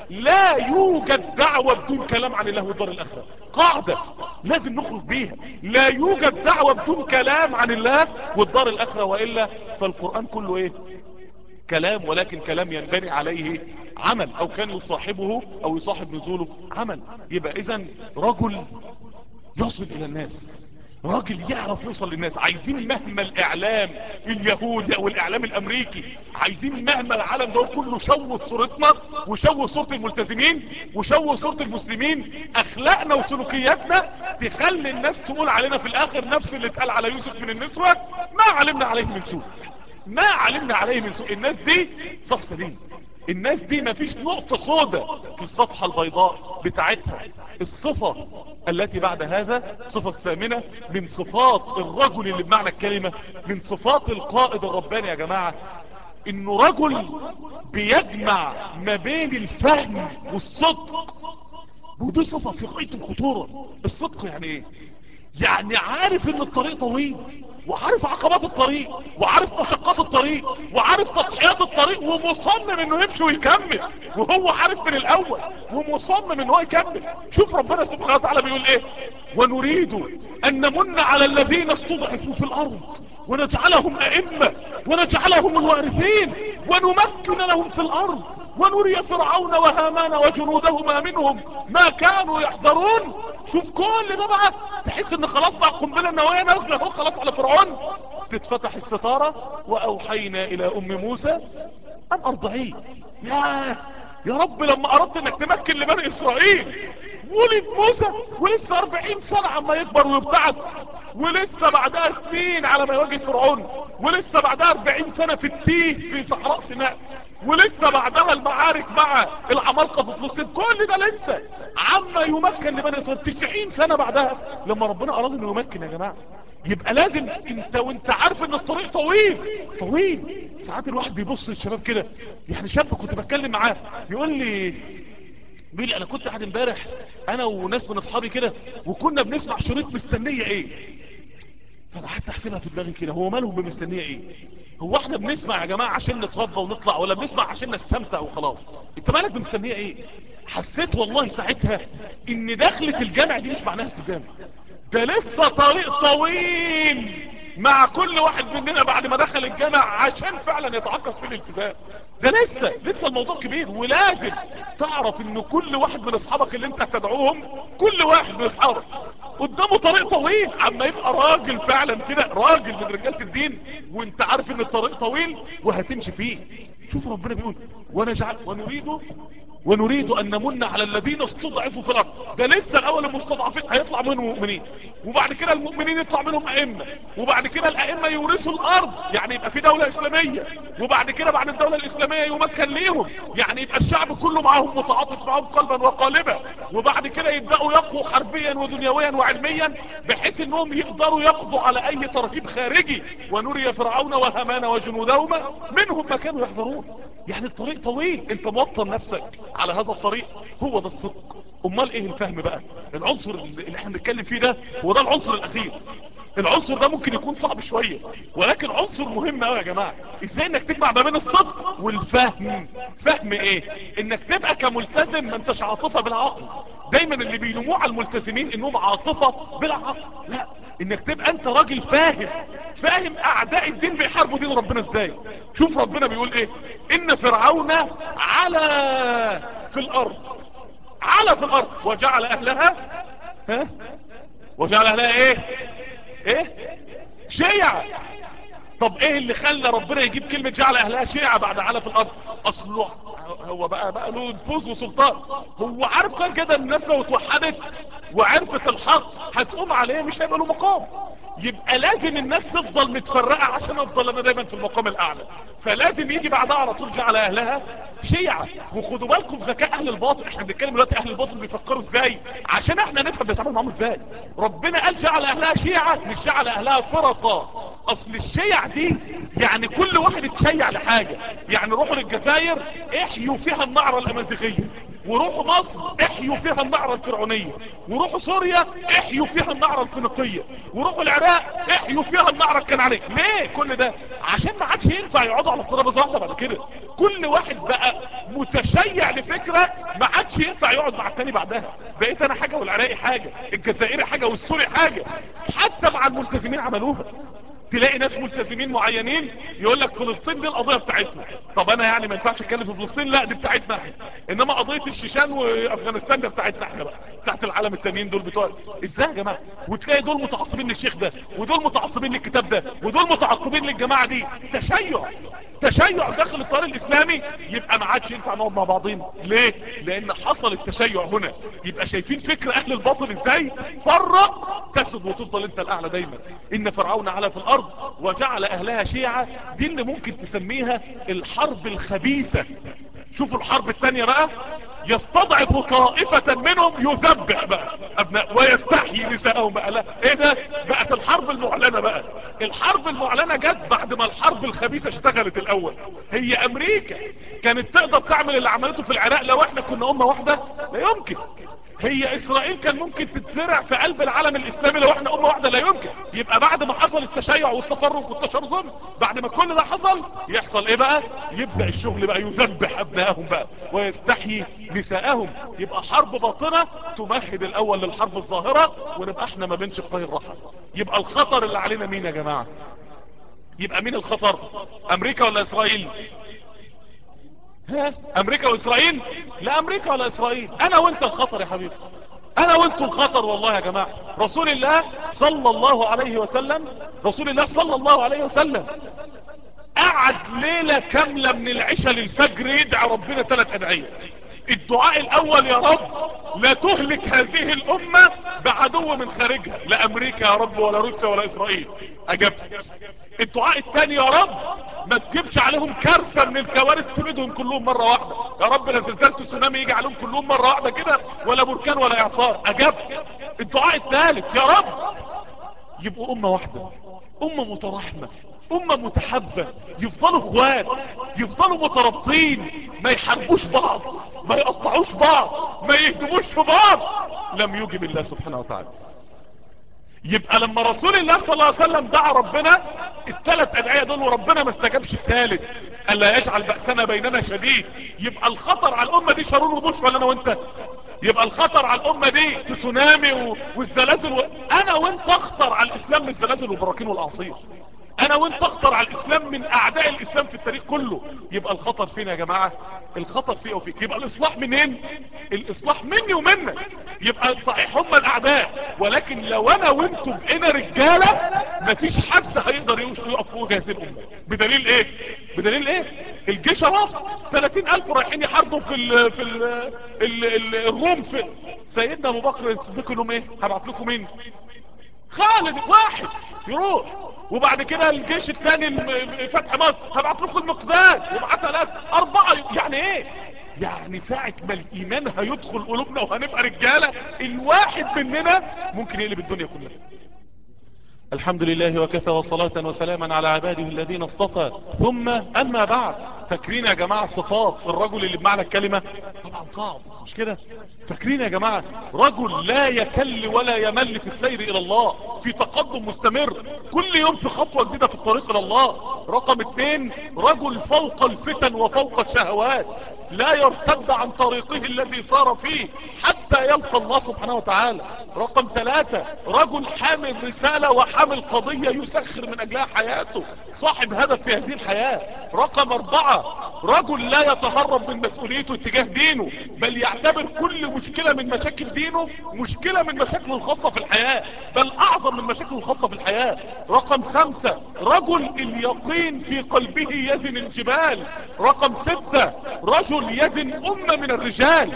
لا يوجد دعوة بدون كلام عن الله والدار الاخرة قاعدة لازم نخرج بيها لا يوجد دعوة بدون كلام عن الله والدار الاخرة وإلا فالقرآن كله ايه كلام ولكن كلام ينبني عليه عمل او كان يصاحبه او يصاحب نزوله عمل يبقى اذا رجل يصل الى الناس راجل يعرف يوصل للناس عايزين مهما الاعلام اليهودي او الاعلام الامريكي عايزين مهما العالم ده كله شوه صورتنا وشوه صورة الملتزمين وشوه صورة المسلمين اخلاقنا وسلوكياتنا تخلي الناس تقول علينا في الاخر نفس اللي اتقال على يوسف من النسوة ما علمنا عليه من سوء ما علمنا عليه من سوء الناس دي صف سليم الناس دي ما فيش نقطة سودة في الصفحة البيضاء بتاعتها الصفة التي بعد هذا صفة الثامنة من صفات الرجل اللي بمعنى الكلمة من صفات القائد الرباني يا جماعة انه رجل بيجمع ما بين الفهم والصدق ودي صفة في غاية الخطورة الصدق يعني ايه يعني عارف ان الطريق طويل وعارف عقبات الطريق وعارف مشقات الطريق وعارف تضحيات الطريق ومصمم انه يمشي ويكمل وهو عارف من الاول ومصمم انه يكمل شوف ربنا سبحانه وتعالى بيقول ايه ونريد ان نمن على الذين استضعفوا في الارض ونجعلهم ائمة ونجعلهم الوارثين ونمكن لهم في الارض ونري فرعون وهامان وجنودهما منهم ما كانوا يحذرون شوف كل ده بقى تحس ان خلاص بقى القنبله النوويه نازله اهو خلاص على فرعون تتفتح الستاره واوحينا الى ام موسى ان ارضعيه يا يا رب لما اردت انك تمكن لبني اسرائيل ولد موسى ولسه 40 سنة عما يكبر ويبتعث ولسه بعدها سنين على ما يواجه فرعون ولسه بعدها 40 سنة في التيه في صحراء سيناء ولسه بعدها المعارك مع العمالقة في فلسطين كل ده لسه عما يمكن لبني اسرائيل 90 سنة بعدها لما ربنا اراد انه يمكن يا جماعة يبقى لازم انت وانت عارف ان الطريق طويل طويل ساعات الواحد بيبص للشباب كده يعني شاب كنت بتكلم معاه يقول لي بيقول لي انا كنت قاعد امبارح انا وناس من اصحابي كده وكنا بنسمع شريط مستنيه ايه فانا حتى احسبها في دماغي كده هو مالهم بمستنيه ايه هو احنا بنسمع يا جماعه عشان نتربى ونطلع ولا بنسمع عشان نستمتع وخلاص انت مالك بمستنيه ايه حسيت والله ساعتها ان دخلة الجامع دي مش معناها التزام ده لسه طريق طويل مع كل واحد مننا بعد ما دخل الجامع عشان فعلا يتعقد في الالتزام ده لسه لسه الموضوع كبير ولازم تعرف ان كل واحد من اصحابك اللي انت هتدعوهم كل واحد من اصحابك قدامه طريق طويل عما يبقى راجل فعلا كده راجل من رجالة الدين وانت عارف ان الطريق طويل وهتمشي فيه شوف ربنا بيقول ونجعل ونريد ونريد ان نمن على الذين استضعفوا في الارض ده لسه الاول المستضعفين هيطلع منهم مؤمنين وبعد كده المؤمنين يطلع منهم ائمه وبعد كده الائمه يورثوا الارض يعني يبقى في دوله اسلاميه وبعد كده بعد الدوله الاسلاميه يمكن ليهم يعني يبقى الشعب كله معاهم متعاطف معاهم قلبا وقالبا وبعد كده يبداوا يقووا حربيا ودنيويا وعلميا بحيث انهم يقدروا يقضوا على اي ترهيب خارجي ونري فرعون وهامان وجنودهما منهم ما كانوا يحذرون يعني الطريق طويل انت موطن نفسك على هذا الطريق هو ده الصدق امال ايه الفهم بقى العنصر اللي احنا بنتكلم فيه ده هو ده العنصر الاخير العنصر ده ممكن يكون صعب شوية ولكن عنصر مهم قوي يا جماعة ازاي انك تجمع ما بين الصدق والفهم فهم ايه انك تبقى كملتزم ما انتش عاطفة بالعقل دايما اللي بيلوموه على الملتزمين انهم عاطفة بالعقل لا انك تبقى انت راجل فاهم فاهم اعداء الدين بيحاربوا دين ربنا ازاي شوف ربنا بيقول ايه ان فرعون على في الارض على في الارض وجعل اهلها ها وجعل اهلها ايه ايه شيعة طب ايه اللي خلى ربنا يجيب كلمة جعل اهلها شيعة بعد على في الارض اصله هو بقى بقى له نفوذ وسلطان هو عارف كويس جدا الناس لو اتوحدت وعرفت الحق هتقوم عليه مش هيبقى له مقام يبقى لازم الناس تفضل متفرقة عشان افضل انا دايما في المقام الاعلى فلازم يجي بعدها على طول جعل اهلها شيعة وخدوا بالكم في ذكاء اهل الباطل احنا بنتكلم دلوقتي اهل الباطل بيفكروا ازاي عشان احنا نفهم بيتعامل معاهم ازاي ربنا قال جعل اهلها شيعة مش جعل اهلها فرقة اصل الشيع دي يعني كل واحد اتشيع لحاجة يعني روحوا للجزائر احيوا فيها النعرة الامازيغية وروحوا مصر احيوا فيها النعرة الفرعونية وروحوا سوريا احيوا فيها النعرة الفينيقية وروحوا العراق احيوا فيها النعرة الكنعانية ليه كل ده عشان ما عادش ينفع يقعدوا على ترابيزه واحده بعد كده كل واحد بقى متشيع لفكرة ما عادش ينفع يقعد مع التاني بعدها بقيت انا حاجة والعراقي حاجة الجزائري حاجة والسوري حاجة حتى مع الملتزمين عملوها تلاقي ناس ملتزمين معينين يقول لك فلسطين دي القضية بتاعتنا طب انا يعني ما ينفعش اتكلم في فلسطين لا دي بتاعتنا احنا انما قضية الشيشان وافغانستان ده بتاعتنا احنا بقى بتاعت العالم التانيين دول بتوع ازاي يا جماعة وتلاقي دول متعصبين للشيخ ده ودول متعصبين للكتاب ده ودول متعصبين للجماعة دي تشيع تشيع داخل الطريق الاسلامي يبقى ما عادش ينفع نقعد مع بعضينا ليه لان حصل التشيع هنا يبقى شايفين فكر اهل الباطل ازاي فرق تسد وتفضل انت الاعلى دايما ان فرعون على في الارض وجعل اهلها شيعة دي اللي ممكن تسميها الحرب الخبيثة شوفوا الحرب الثانية بقى يستضعف طائفة منهم يذبح بقى ابناء ويستحيي نساءهم بقى لا ايه ده بقت الحرب المعلنة بقى الحرب المعلنة جت بعد ما الحرب الخبيثة اشتغلت الاول هي امريكا كانت تقدر تعمل اللي عملته في العراق لو احنا كنا امة واحدة لا يمكن هي اسرائيل كان ممكن تتزرع في قلب العالم الاسلامي لو احنا امة واحدة لا يمكن يبقى بعد ما حصل التشيع والتفرق والتشرذم بعد ما كل ده حصل يحصل ايه بقى يبدأ الشغل بقى يذبح ابنائهم بقى ويستحيي نساءهم يبقى حرب باطنة تمهد الاول للحرب الظاهرة ونبقى احنا ما بين شقي الرحل يبقى الخطر اللي علينا مين يا جماعة يبقى مين الخطر امريكا ولا اسرائيل ها امريكا واسرائيل لا امريكا ولا اسرائيل انا وانت الخطر يا حبيبي انا وانتم الخطر والله يا جماعة رسول الله صلى الله عليه وسلم رسول الله صلى الله عليه وسلم قعد ليلة كاملة من العشاء للفجر يدعى ربنا ثلاث ادعية الدعاء الاول يا رب لا تهلك هذه الامة بعدو من خارجها لا امريكا يا رب ولا روسيا ولا اسرائيل اجبت الدعاء الثاني يا رب ما تجيبش عليهم كارثة من الكوارث تبيدهم كلهم مرة واحدة يا رب لا زلزال تسونامي يجي عليهم كلهم مرة واحدة كده ولا بركان ولا اعصار اجبت الدعاء الثالث يا رب يبقوا امة واحدة امة مترحمة امة متحبة يفضلوا اخوات يفضلوا مترابطين ما يحاربوش بعض ما يقطعوش بعض ما يهدموش في بعض لم يوجب الله سبحانه وتعالى يبقى لما رسول الله صلى الله عليه وسلم دعا ربنا الثلاث ادعية دول وربنا ما استجابش الثالث الا يجعل بأسنا بيننا شديد يبقى الخطر على الامة دي شارون وبوش ولا انا وانت يبقى الخطر على الامة دي تسونامي و... والزلازل و... انا وانت اخطر على الاسلام من الزلازل والبراكين والاعاصير انا وانت اخطر على الاسلام من اعداء الاسلام في التاريخ كله يبقى الخطر فين يا جماعة الخطر فيه وفيك يبقى الاصلاح منين الاصلاح مني ومنك يبقى صحيح هم الاعداء ولكن لو انا وانتم بقينا رجالة مفيش حد هيقدر يقف فوق هذه الامة بدليل ايه بدليل ايه الجيش راح 30 الف رايحين يحاربوا في ال في ال ال ال الروم في سيدنا ابو بكر الصديق لهم ايه هبعت لكم مين خالد واحد يروح وبعد كده الجيش الثاني فتح مصر هبعت لكم المقداد وبعت ثلاث اربعة يعني ايه يعني ساعة ما الايمان هيدخل قلوبنا وهنبقى رجالة الواحد مننا ممكن يقلب الدنيا كلها الحمد لله وكفى وصلاة وسلاما على عباده الذين اصطفى ثم اما بعد فاكرين يا جماعة صفات الرجل اللي بمعنى الكلمة طبعا صعب مش كده فاكرين يا جماعة رجل لا يكل ولا يمل في السير الى الله في تقدم مستمر كل يوم في خطوة جديدة في الطريق الى الله رقم اتنين رجل فوق الفتن وفوق الشهوات لا يرتد عن طريقه الذي صار فيه حتى يلقى الله سبحانه وتعالى رقم ثلاثة رجل حامل رسالة وحامل قضية يسخر من اجلها حياته صاحب هدف في هذه الحياة رقم اربعة رجل لا يتهرب من مسؤوليته اتجاه دينه بل يعتبر كل مشكلة من مشاكل دينه مشكلة من مشاكله الخاصة في الحياة بل اعظم من مشاكله الخاصة في الحياة رقم خمسة رجل اليقين في قلبه يزن الجبال رقم ستة رجل يزن امة من الرجال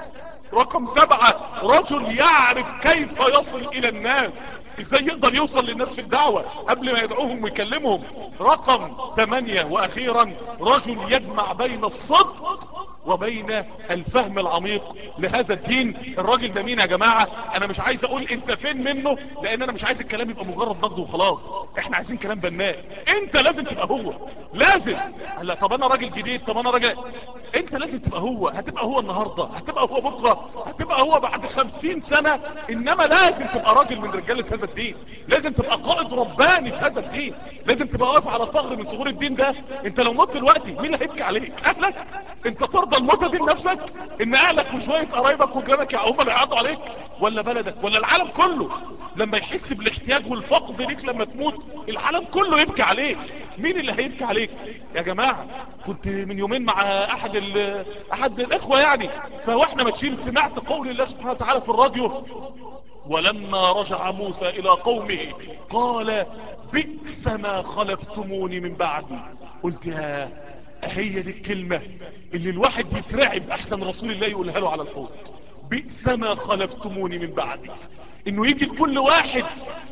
رقم سبعة رجل يعرف كيف يصل الى الناس ازاي يقدر يوصل للناس في الدعوة قبل ما يدعوهم ويكلمهم رقم ثمانية واخيرا رجل يجمع بين الصدق وبين الفهم العميق لهذا الدين الراجل ده مين يا جماعة انا مش عايز اقول انت فين منه لان انا مش عايز الكلام يبقى مجرد نقد وخلاص احنا عايزين كلام بناء انت لازم تبقى هو لازم لا طب انا راجل جديد طب انا راجل انت لازم تبقى هو هتبقى هو النهاردة هتبقى هو بكرة هتبقى هو بعد خمسين سنة انما لازم تبقى راجل من رجالة هذا الدين لازم تبقى قائد رباني في هذا الدين لازم تبقى واقف على ثغر من ثغور الدين ده انت لو مت دلوقتي مين اللي هيبكي عليك اهلك انت ترضى الموتة دي لنفسك ان اهلك وشوية قرايبك وجيرانك هم اللي يقعدوا عليك ولا بلدك ولا العالم كله لما يحس بالاحتياج والفقد ليك لما تموت العالم كله يبكي عليك مين اللي هيبكي عليك يا جماعة كنت من يومين مع احد ال احد الاخوة يعني فواحنا ماشيين سمعت قول الله سبحانه وتعالى في الراديو ولما رجع موسى الى قومه قال بئس ما خلفتموني من بعدي قلت يا هي دي الكلمة اللي الواحد يترعب احسن رسول الله يقولها له على الحوض بئس ما خلفتموني من بعدي انه يجي لكل واحد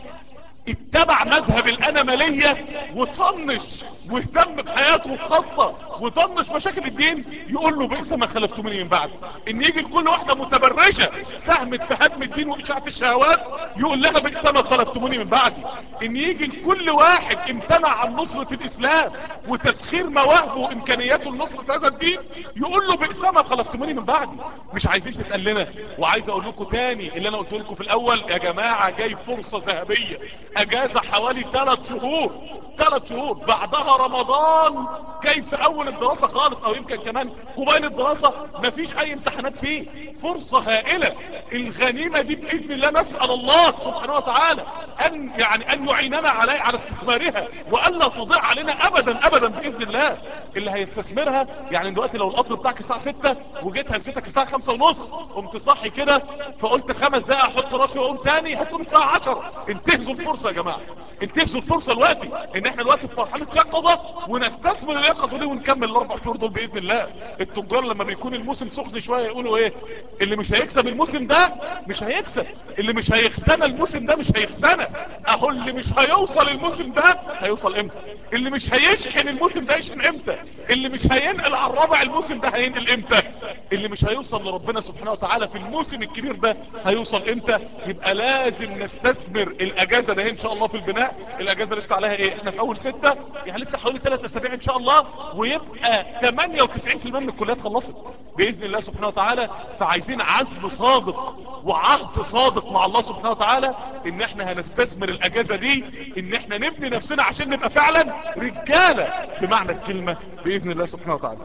اتبع مذهب الانمالية وطنش واهتم بحياته الخاصة وطنش مشاكل الدين يقول له بئس ما خلفتموني من بعد ان يجي لكل واحدة متبرجة ساهمت في هدم الدين واشاعة الشهوات يقول لها بئس ما خلفتموني من بعدي ان يجي لكل واحد امتنع عن نصرة الاسلام وتسخير مواهبه وامكانياته لنصرة هذا الدين يقول له بئس ما خلفتموني من بعدي مش عايزين تتقلنا وعايز اقول لكم تاني اللي انا قلت لكم في الاول يا جماعة جاي فرصة ذهبية اجازة حوالي 3 شهور 3 شهور بعدها رمضان كيف اول الدراسة خالص او يمكن كمان قبيل الدراسة مفيش اي امتحانات فيه فرصة هائلة الغنيمة دي باذن الله نسأل الله سبحانه وتعالى ان يعني ان يعيننا علي على استثمارها والا تضيع علينا ابدا ابدا باذن الله اللي هيستثمرها يعني دلوقتي لو القطر بتاعك الساعة 6 وجيت هنسيتك الساعة 5 ونص قمت صاحي كده فقلت خمس دقايق احط راسي واقوم ثاني هتقوم الساعة 10 انتهزوا الفرصة يا جماعة انتهزوا الفرصة دلوقتي ان احنا دلوقتي في مرحلة يقظة ونستثمر اليقظة دي ونكمل الاربع شهور دول باذن الله التجار لما بيكون الموسم سخن شوية يقولوا ايه اللي مش هيكسب الموسم ده مش هيكسب اللي مش هيختنى الموسم ده مش هيختنى اهو اللي مش هيوصل الموسم ده هيوصل امتى اللي مش هيشحن الموسم ده يشحن امتى اللي مش هينقل على الرابع الموسم ده هينقل امتى اللي مش هيوصل لربنا سبحانه وتعالى في الموسم الكبير ده هيوصل امتى يبقى لازم نستثمر الاجازة ده ان شاء الله في البناء الاجازة لسه عليها ايه احنا في اول ستة يعني لسه حوالي ثلاث اسابيع ان شاء الله ويبقى 98% من الكليات خلصت باذن الله سبحانه وتعالى فعايزين عزم صادق وعهد صادق مع الله سبحانه وتعالى ان احنا هنستثمر الاجازة دي ان احنا نبني نفسنا عشان نبقى فعلا رجالة بمعنى الكلمة باذن الله سبحانه وتعالى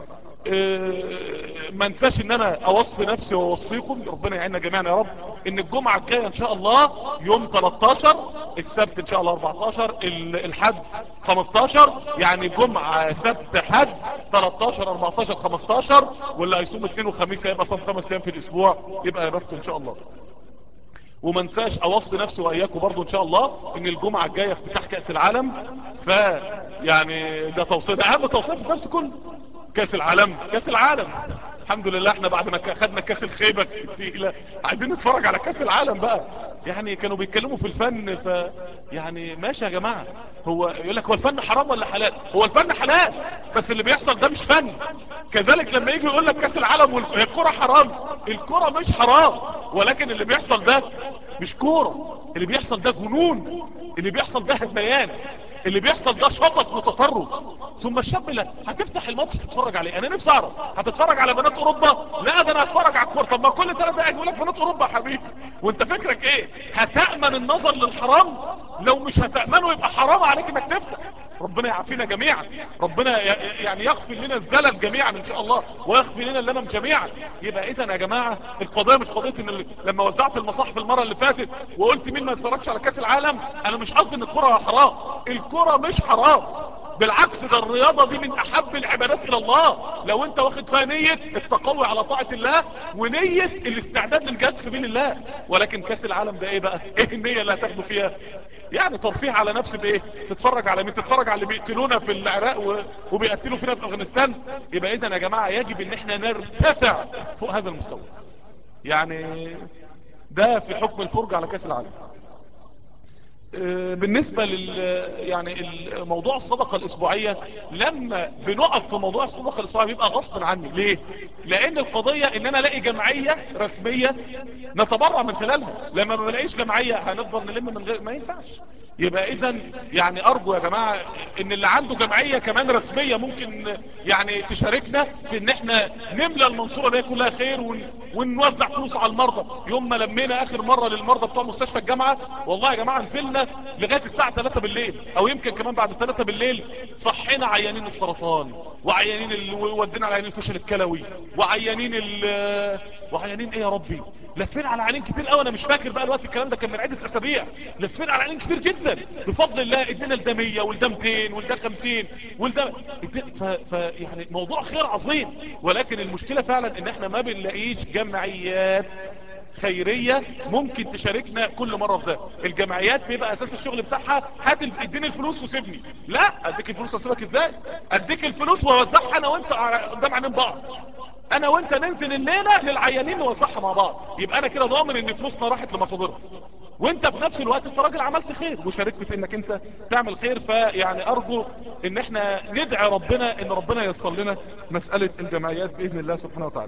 اه ما انساش ان انا اوصي نفسي واوصيكم ربنا يعيننا جميعا يا رب ان الجمعة الجاية ان شاء الله يوم 13 السبت ان شاء الله 14 الحد 15 يعني جمعة سبت حد 13 14 15 واللي هيصوم اثنين وخميس هيبقى صوم خمس ايام في الاسبوع يبقى يا بخته ان شاء الله وما انساش اوصي نفسي واياكم برضو ان شاء الله ان الجمعة الجاية افتتاح كأس العالم ف يعني ده توصية ده اهم توصية في الدرس كله كأس العالم كأس العالم الحمد لله احنا بعد ما خدنا كأس الخيبة التقيلة عايزين نتفرج على كأس العالم بقى يعني كانوا بيتكلموا في الفن ف يعني ماشي يا جماعة هو يقول لك هو الفن حرام ولا حلال هو الفن حلال بس اللي بيحصل ده مش فن كذلك لما يجي يقول لك كأس العالم والكرة حرام الكرة مش حرام ولكن اللي بيحصل ده مش كورة اللي بيحصل ده جنون اللي بيحصل ده هذيان اللي بيحصل ده شطف وتطرف ثم الشاب لا هتفتح الماتش تتفرج عليه انا نفسي اعرف هتتفرج على بنات اوروبا لا ده انا هتفرج على الكوره طب ما كل ثلاث دقايق يقول لك بنات اوروبا يا حبيبي وانت فكرك ايه هتامن النظر للحرام لو مش هتامنه يبقى حرام عليك انك تفتح ربنا يعافينا جميعا ربنا يعني يغفر لنا الزلل جميعا ان شاء الله ويغفر لنا اللمم جميعا يبقى اذا يا جماعه القضيه مش قضيه ان لما وزعت المصاحف المره اللي فاتت وقلت مين ما يتفرجش على كاس العالم انا مش قصدي ان الكره حرام الكره مش حرام بالعكس ده الرياضة دي من احب العبادات الى الله لو انت واخد فيها نية التقوي على طاعة الله ونية الاستعداد للجهاد في سبيل الله ولكن كاس العالم ده ايه بقى ايه النية اللي هتاخده فيها يعني ترفيه على نفسي بايه تتفرج على مين تتفرج على اللي بيقتلونا في العراق و... وبيقتلوا فينا في افغانستان يبقى اذا يا جماعة يجب ان احنا نرتفع فوق هذا المستوى يعني ده في حكم الفرجة على كاس العالم بالنسبة لل يعني موضوع الصدقة الاسبوعية لما بنقف في موضوع الصدقة الاسبوعية بيبقى غصب عني ليه لان القضية ان انا الاقي جمعية رسمية نتبرع من خلالها لما ما بلاقيش جمعية هنفضل نلم من غير ما ينفعش يبقى اذا يعني ارجو يا جماعة ان اللي عنده جمعية كمان رسمية ممكن يعني تشاركنا في ان احنا نملى المنصورة دي كلها خير ون... ونوزع فلوس على المرضى يوم ما لمينا اخر مرة للمرضى بتوع مستشفى الجامعة والله يا جماعة نزلنا لغاية الساعة 3 بالليل او يمكن كمان بعد 3 بالليل صحينا عيانين السرطان وعيانين ال... ودينا على عيانين الفشل الكلوي وعيانين ال... وعيانين ايه يا ربي لفين على عيانين كتير قوي انا مش فاكر بقى الوقت الكلام ده كان من عدة اسابيع لفين على عيانين كتير جدا بفضل الله ادينا الده 100 والده 200 والده 50 والده ف... ف... يعني موضوع خير عظيم ولكن المشكلة فعلا ان احنا ما بنلاقيش جمعيات خيرية ممكن تشاركنا كل مرة في ده الجمعيات بيبقى اساس الشغل بتاعها هات اديني الفلوس وسيبني لا اديك الفلوس واسيبك ازاي اديك الفلوس واوزعها انا وانت قدام عينين بعض انا وانت ننزل الليلة للعيانين نوزعها مع بعض يبقى انا كده ضامن ان فلوسنا راحت لمصادرها وانت في نفس الوقت انت راجل عملت خير وشاركت في انك انت تعمل خير فيعني ارجو ان احنا ندعي ربنا ان ربنا ييسر لنا مسألة الجمعيات باذن الله سبحانه وتعالى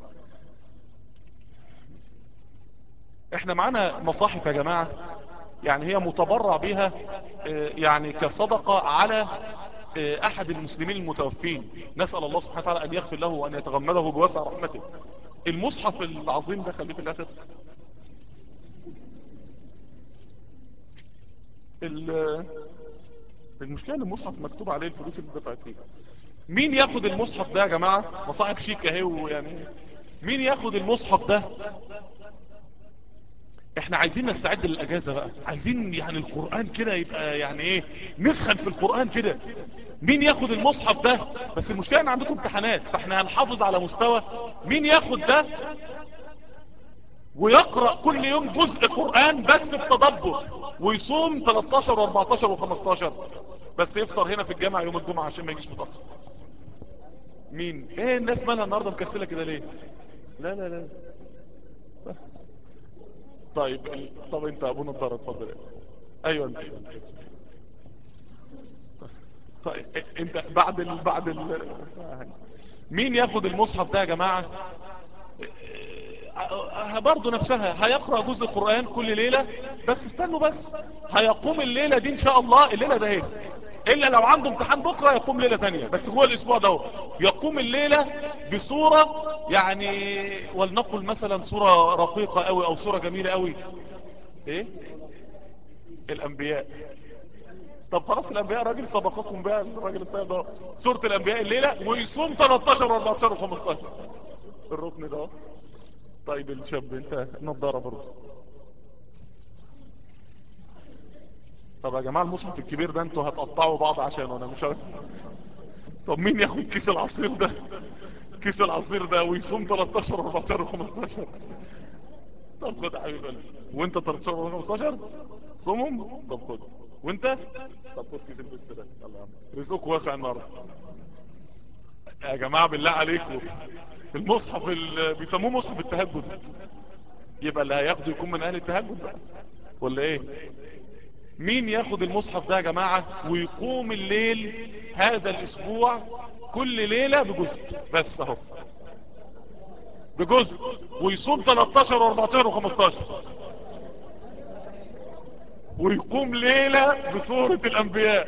احنا معانا مصاحف يا جماعة يعني هي متبرع بها يعني كصدقة على احد المسلمين المتوفين نسأل الله سبحانه وتعالى ان يغفر له وان يتغمده بوسع رحمته المصحف العظيم ده خليه في الاخر المشكلة ان المصحف مكتوب عليه الفلوس اللي دفعت فيه مين ياخد المصحف ده يا جماعة مصاحف شيك اهي ويعني مين ياخد المصحف ده احنا عايزين نستعد للاجازة بقى عايزين يعني القرآن كده يبقى يعني ايه نسخن في القرآن كده مين ياخد المصحف ده بس المشكلة ان عندكم امتحانات فاحنا هنحافظ على مستوى مين ياخد ده ويقرأ كل يوم جزء قرآن بس بتدبر ويصوم 13 و14 و15 بس يفطر هنا في الجامعة يوم الجمعة عشان ما يجيش متأخر مين ايه الناس مالها النهاردة مكسلة كده ليه لا لا لا طيب طب انت ابو نضاره اتفضل ايوه انت طيب انت بعد ال... بعد ال... مين ياخد المصحف ده يا جماعة برضه نفسها هيقرأ جزء القرآن كل ليلة بس استنوا بس هيقوم الليلة دي ان شاء الله الليلة ده ايه الا لو عنده امتحان بكرة يقوم ليلة تانية بس جوه الاسبوع ده يقوم الليلة بصورة يعني ولنقل مثلا صورة رقيقة قوي او صورة جميلة قوي ايه الانبياء طب خلاص الانبياء راجل سبقكم بقى الراجل الطيب ده سورة الانبياء الليلة ويصوم 13 و14 و15 الركن ده طيب الشاب انت نضارة برضه طب يا جماعة المصحف الكبير ده انتوا هتقطعوا بعض عشان انا مش عارف طب مين ياخد كيس العصير ده كيس العصير ده ويصوم 13 و14 و15 طب خد يا حبيب قلبي وانت 13 و15 صومهم طب خد وانت طب خد كيس البست ده يلا يا عم رزقك واسع النهارده يا جماعة بالله عليكم المصحف اللي بيسموه مصحف التهجد يبقى اللي هياخده يكون من اهل التهجد بقى ولا ايه مين ياخد المصحف ده يا جماعة ويقوم الليل هذا الاسبوع كل ليلة بجزء بس اهو بجزء ويصوم 13 و14 و15 ويقوم ليلة بصورة الانبياء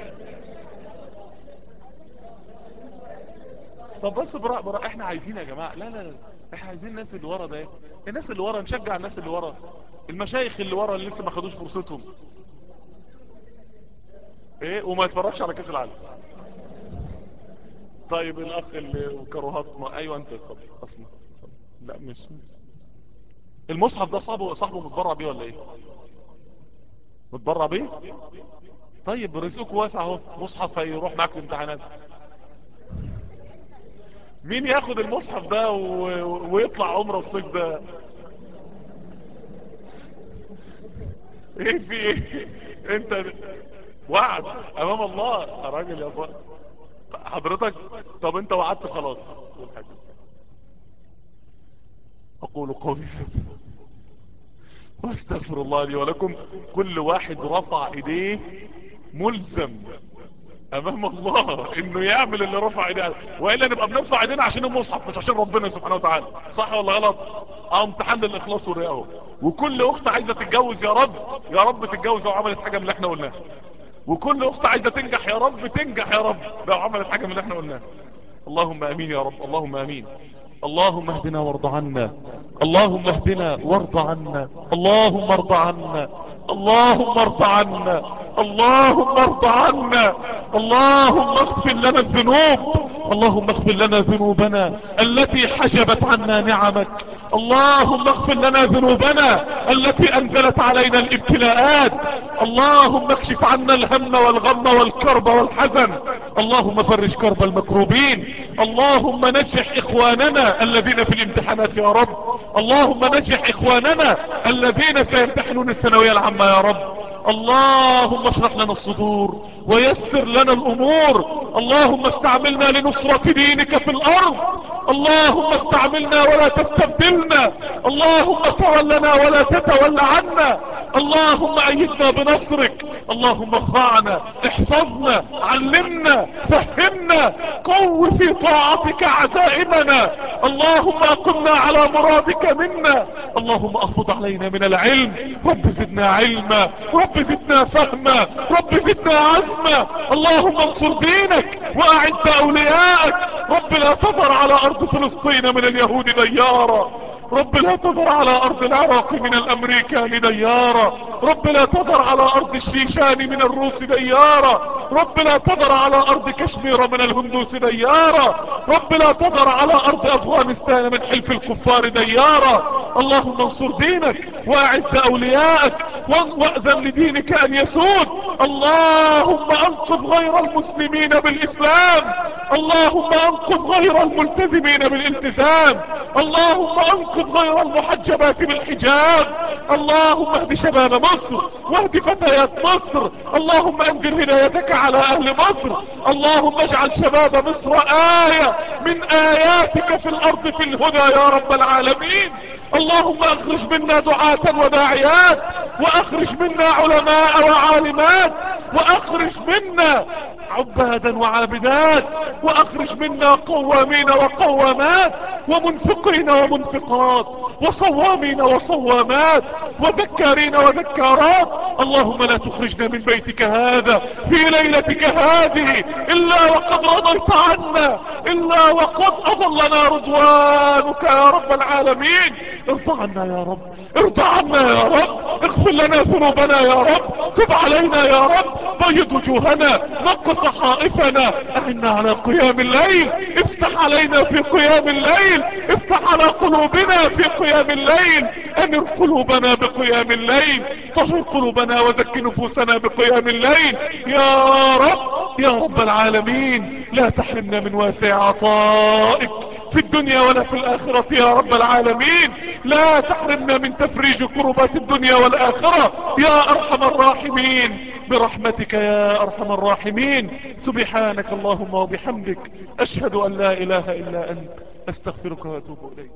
طب بس براء براء احنا عايزين يا جماعة لا لا لا احنا عايزين الناس اللي ورا ده الناس اللي ورا نشجع الناس اللي ورا المشايخ اللي ورا اللي لسه ما خدوش فرصتهم ايه وما يتفرجش على كاس العالم طيب الاخ اللي كروهات ما ايوه انت اتفضل اسمع لا مش المصحف ده صاحبه صاحبه متبرع بيه ولا ايه متبرع بيه طيب رزقك واسع اهو مصحف هيروح معاك الامتحانات مين ياخد المصحف ده و... ويطلع عمره الصيف ده ايه في ايه انت وعد امام الله يا راجل يا صاحب حضرتك طب انت وعدت خلاص اقول قولي هذا واستغفر الله لي ولكم كل واحد رفع ايديه ملزم امام الله انه يعمل اللي رفع ايديه والا نبقى بنرفع ايدينا عشان المصحف مش عشان ربنا سبحانه وتعالى صح ولا غلط اه امتحان للاخلاص والرياء وكل اخت عايزه تتجوز يا رب يا رب تتجوز لو عملت حاجه من اللي احنا قلناها وكل اخت عايزه تنجح يا رب تنجح يا رب لو عملت حاجه من اللي احنا قلناها اللهم امين يا رب اللهم امين اللهم اهدنا وارض عنا اللهم اهدنا وارض عنا اللهم ارض عنا اللهم ارض عنا اللهم ارض عنا اللهم اغفر لنا الذنوب اللهم اغفر لنا ذنوبنا التي حجبت عنا نعمك اللهم اغفر لنا ذنوبنا التي انزلت علينا الابتلاءات اللهم اكشف عنا الهم والغم والكرب والحزن اللهم فرج كرب المكروبين اللهم نجح اخواننا الذين في الامتحانات يا رب اللهم نجح اخواننا الذين سيمتحنون الثانوية العامة يا رب اللهم اشرح لنا الصدور ويسر لنا الامور اللهم استعملنا لنصرة دينك في الارض اللهم استعملنا ولا تستبدلنا اللهم تولنا ولا تتولى عنا اللهم ايدنا بنصرك اللهم ارفعنا احفظنا علمنا فهمنا قو في طاعتك عزائمنا اللهم اقمنا على مرادك منا اللهم اخفض علينا من العلم رب زدنا علما رب زدنا فهما رب زدنا عزما اللهم انصر دينك واعز اولياءك رب لا تذر على ارض فلسطين من اليهود ديارا رب لا تذر على ارض العراق من الامريكان ديارا رب لا تذر على ارض الشيشان من الروس ديارا رب لا تذر على ارض كشمير من الهندوس ديارا رب لا تذر على ارض افغانستان من حلف الكفار ديارا اللهم انصر دينك واعز اولياءك واذن لدينك ان يسود اللهم انقذ غير المسلمين بالاسلام اللهم انقذ غير الملتزمين بالالتزام اللهم انقذ غير المحجبات بالحجاب اللهم اهد شباب مصر واهد فتيات مصر اللهم انزل هدايتك على اهل مصر اللهم اجعل شباب مصر آية من آياتك في الارض في الهدى يا رب العالمين اللهم اخرج منا دعاة وداعيات واخرج منا علماء وعالمات واخرج منا عبادا وعابدات واخرج منا قوامين وقوامات ومنفقين ومنفقات وصوامين وصوامات وذكارين وذكارات اللهم لا تخرجنا من بيتك هذا في ليلتك هذه الا وقد رضيت عنا الا وقد اظلنا رضوانك يا رب العالمين ارضى عنا يا رب ارضى عنا يا رب اغفر لنا ذنوبنا يا رب تب علينا يا رب بيض وجوهنا نق صحائفنا اعنا على قيام الليل افتح علينا في قيام الليل افتح على قلوبنا في قيام الليل امر قلوبنا بقيام الليل طهر قلوبنا وزك نفوسنا بقيام الليل يا رب يا رب العالمين لا تحرمنا من واسع عطائك في الدنيا ولا في الآخرة يا رب العالمين لا تحرمنا من تفريج كربات الدنيا والآخرة يا أرحم الراحمين برحمتك يا أرحم الراحمين سبحانك اللهم وبحمدك أشهد أن لا إله إلا أنت أستغفرك وأتوب إليك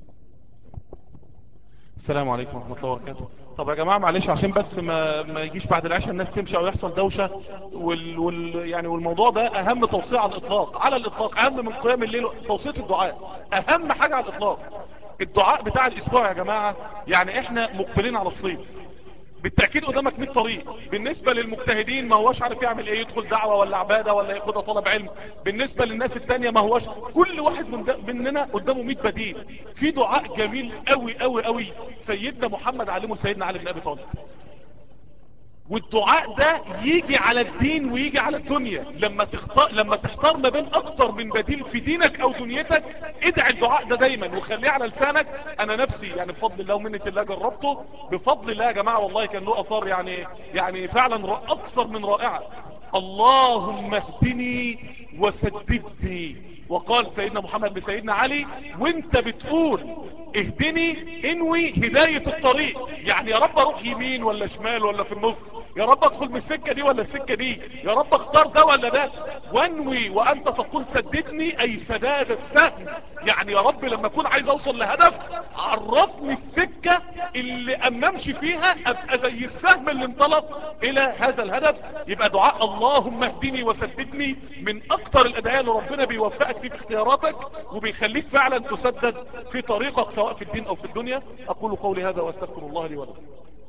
السلام عليكم ورحمة الله وبركاته طب يا جماعة معلش عشان بس ما, ما يجيش بعد العشاء الناس تمشي او يحصل دوشة وال, وال يعني والموضوع ده اهم توصية على الاطلاق على الاطلاق اهم من قيام الليل توصية الدعاء اهم حاجة على الاطلاق الدعاء بتاع الاسبوع يا جماعة يعني احنا مقبلين على الصيف بالتأكيد قدامك 100 طريق بالنسبة للمجتهدين ما هوش عارف يعمل ايه يدخل دعوة ولا عبادة ولا ياخدها طلب علم بالنسبة للناس التانية ما هوش كل واحد من مننا قدامه 100 بديل في دعاء جميل قوي قوي قوي سيدنا محمد علمه سيدنا علي بن ابي طالب والدعاء ده يجي على الدين ويجي على الدنيا لما تختار لما تختار ما بين اكتر من بديل في دينك او دنيتك ادعي الدعاء ده دايما وخليه على لسانك انا نفسي يعني بفضل الله ومنة الله جربته بفضل الله يا جماعة والله كان له اثار يعني يعني فعلا اكثر من رائعة اللهم اهدني وسددني وقال سيدنا محمد لسيدنا علي وانت بتقول اهدني انوي هداية الطريق يعني يا رب اروح يمين ولا شمال ولا في النص يا رب ادخل من السكة دي ولا السكة دي يا رب اختار ده ولا ده وانوي وانت تقول سددني اي سداد السهم يعني يا رب لما اكون عايز اوصل لهدف عرفني السكة اللي اما امشي فيها ابقى زي السهم اللي انطلق الى هذا الهدف يبقى دعاء اللهم اهدني وسددني من اكتر الادعية اللي ربنا بيوفقك فيه في اختياراتك وبيخليك فعلا تسدد في طريقك سواء في الدين او في الدنيا اقول قولي هذا واستغفر الله لي ولكم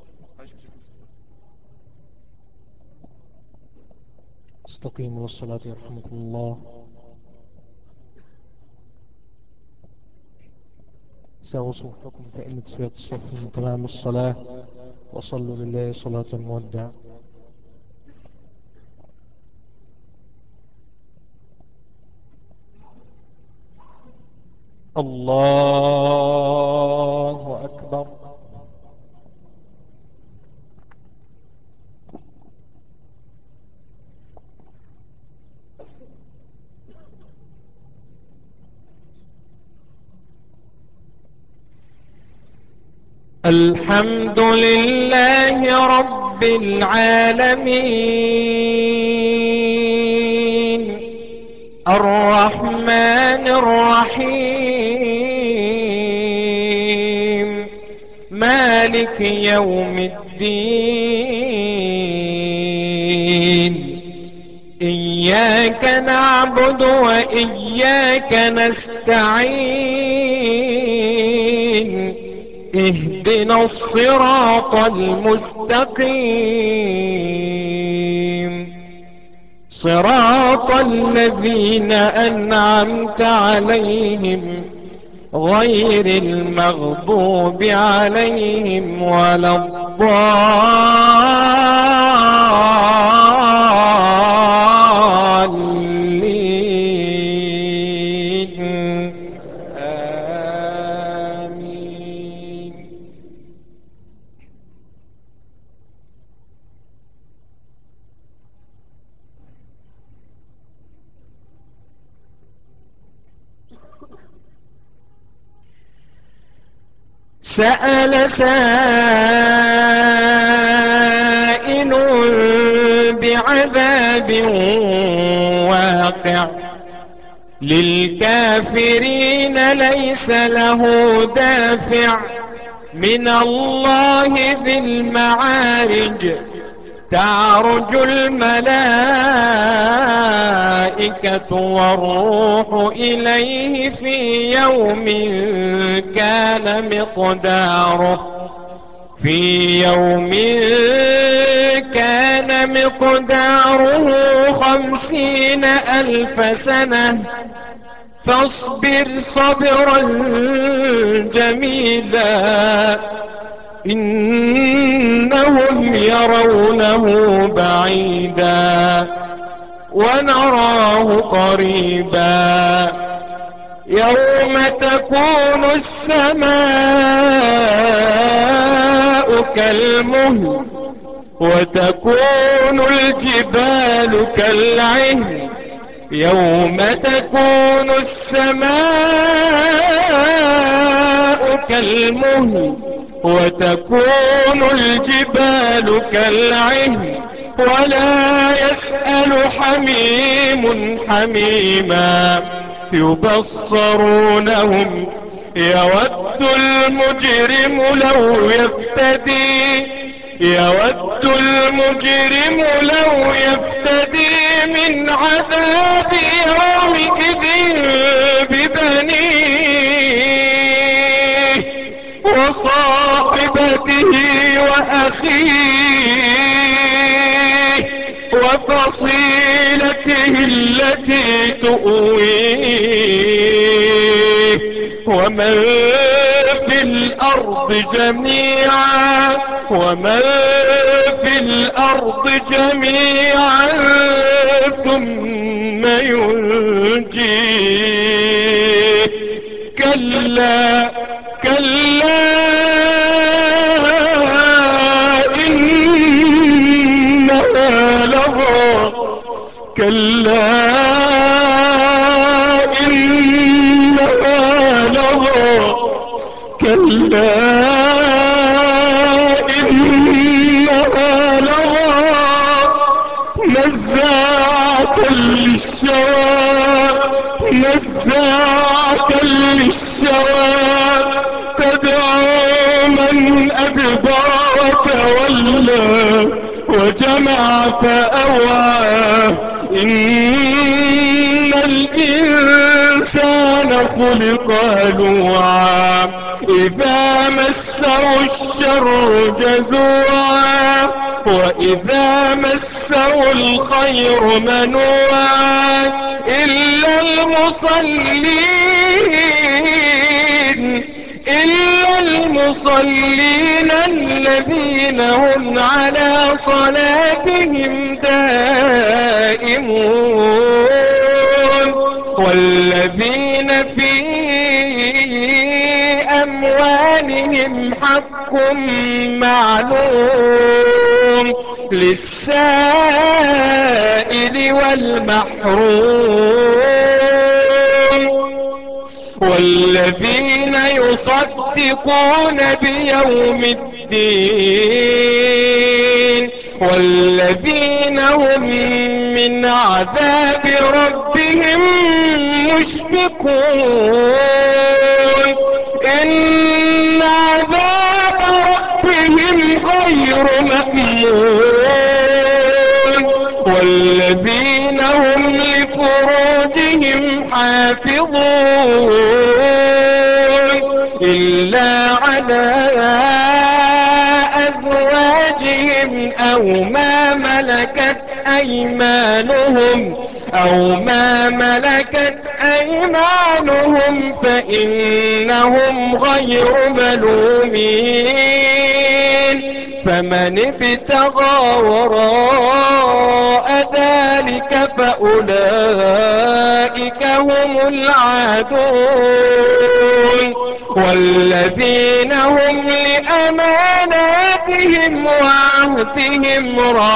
استقيموا والصلاة يرحمكم الله ساووا صفوفكم فإن تسوية الصف من تمام الصلاة وصلوا لله صلاة المودع الله أكبر الحمد لله رب العالمين الرحمن الرحيم مالك يوم الدين إياك نعبد وإياك نستعين اهدنا الصراط المستقيم صراط الذين أنعمت عليهم غير المغضوب عليهم ولا الضالين آمين سأل سائل بعذاب واقع للكافرين ليس له دافع من الله ذي المعارج تعرج الملائكة والروح إليه في يوم كان مقداره في يوم كان مقداره خمسين ألف سنة فاصبر صبرا جميلا إنهم يرونه بعيدا ونراه قريبا يوم تكون السماء كالمهل وتكون الجبال كالعهن يوم تكون السماء كالمهل وتكون الجبال كالعهن ولا يسأل حميم حميما يبصرونهم يود المجرم لو يفتدي يود المجرم لو يفتدي من عذاب يومئذ ببنيه وصاحبته وأخيه وفصيلته التي تؤويه ومن في الأرض جميعا ومن في الأرض جميعا ثم ينجيه كلا كلا إنها لظى كلا إنها لظى كلا إنها لظى نزاعة للشوى نزاعة للشوى تدعو من أدبر وتولى وجمع فأوعى إن الإنسان خلق هلوعا إذا مسه الشر جزوعا وإذا مسه الخير منوعا إلا المصلين إلا المصلين الذين هم على صلاتهم دائمون والذين في أموالهم حق معلوم للسائل والمحروم والذين يصدقون بيوم الدين والذين هم من عذاب ربهم مشفقون إن عذاب ربهم غير مأمون والذين هم لفروجهم حافظون إلا على أزواجهم أو ما ملكت أيمانهم أو ما ملكت أيمانهم فإنهم غير ملومين فمن ابتغى وراء ذلك فأولئك هم العادون والذين هم لأماناتهم وعهدهم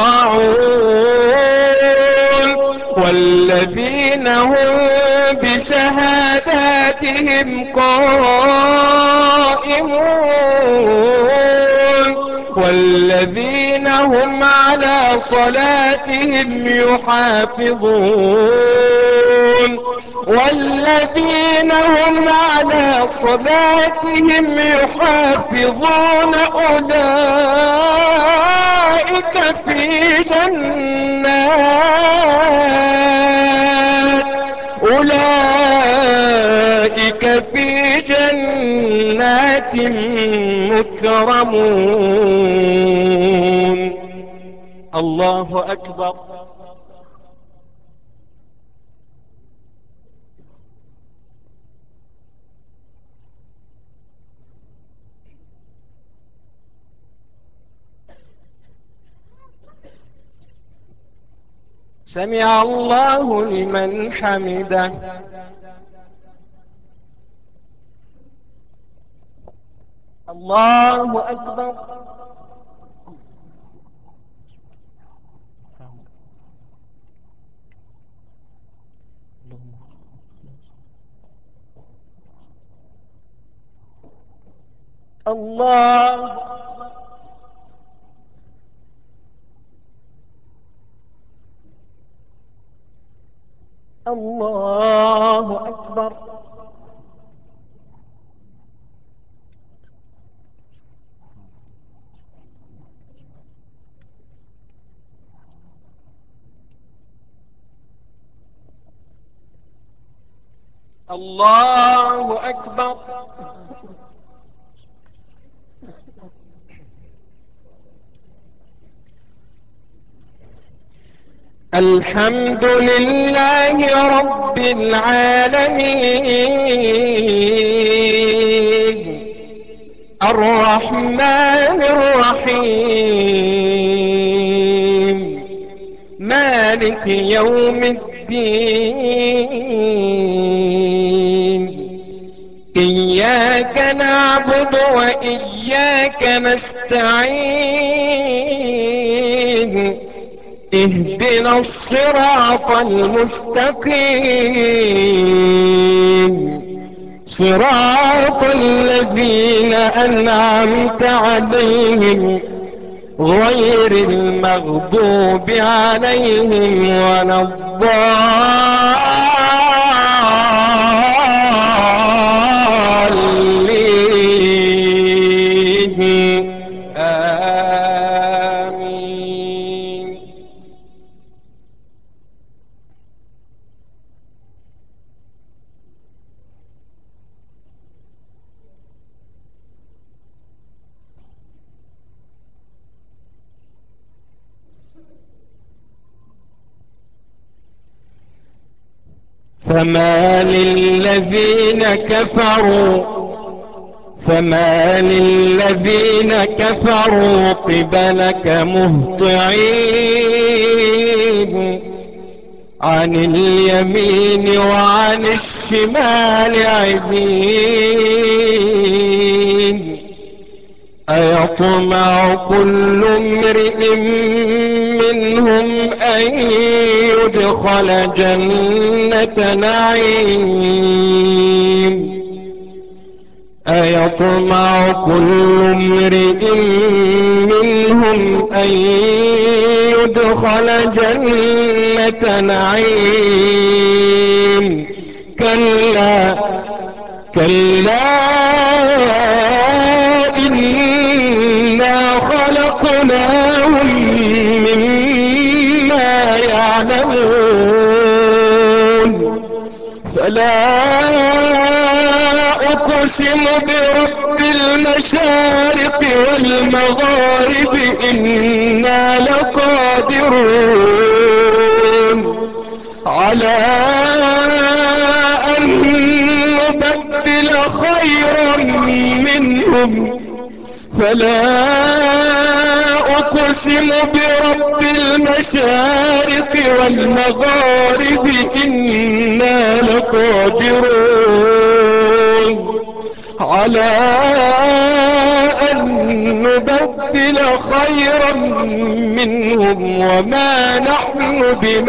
راعون والذين هم بشهاداتهم قائمون والذين هم على صلاتهم يحافظون والذين هم على صلاتهم يحافظون أولئك أولئك في جنات أولئك في جنات مكرمون الله أكبر سمع الله لمن حمده الله أكبر الله الله أكبر الله أكبر الحمد لله رب العالمين الرحمن الرحيم مالك يوم الدين إياك نعبد وإياك نستعين اهدنا الصراط المستقيم صراط الذين أنعمت عليهم غير المغضوب عليهم ولا الضالين آمين فما للذين كفروا فما للذين كفروا قبلك مهطعين عن اليمين وعن الشمال عزين أيطمع كل امرئ منهم أن يدخل جنة نعيم أيطمع كل امرئ منهم أن يدخل جنة نعيم كلا كلا إنا خلقناهم مما يعلمون فلا أقسم برب المشارق والمغارب إنا لقادرون على أن نبدل خيرا منهم فلا أقسم برب المشارق والمغارب إنا لقادرون على أن نبدل خيرا منهم وما نحن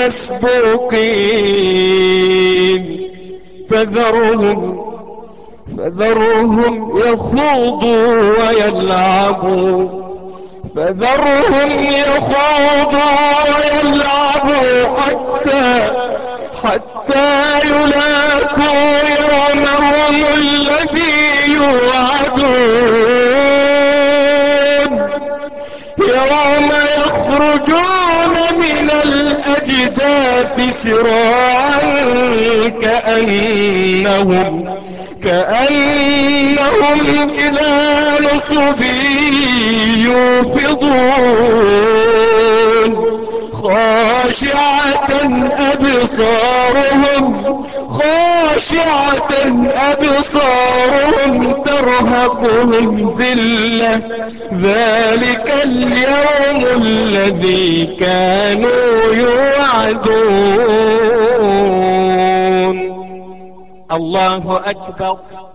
بمسبوقين فذرهم فذرهم يخوضوا ويلعبوا فذرهم يخوضوا ويلعبوا حتى حتى يلاقوا يومهم الذي يوعدون يوم يخرجون من الأجداث سراعا كأنهم كأنهم إلى نصب يوفضون خاشعة أبصارهم خاشعة أبصارهم ترهقهم ذلة ذلك اليوم الذي كانوا يوعدون الله أكبر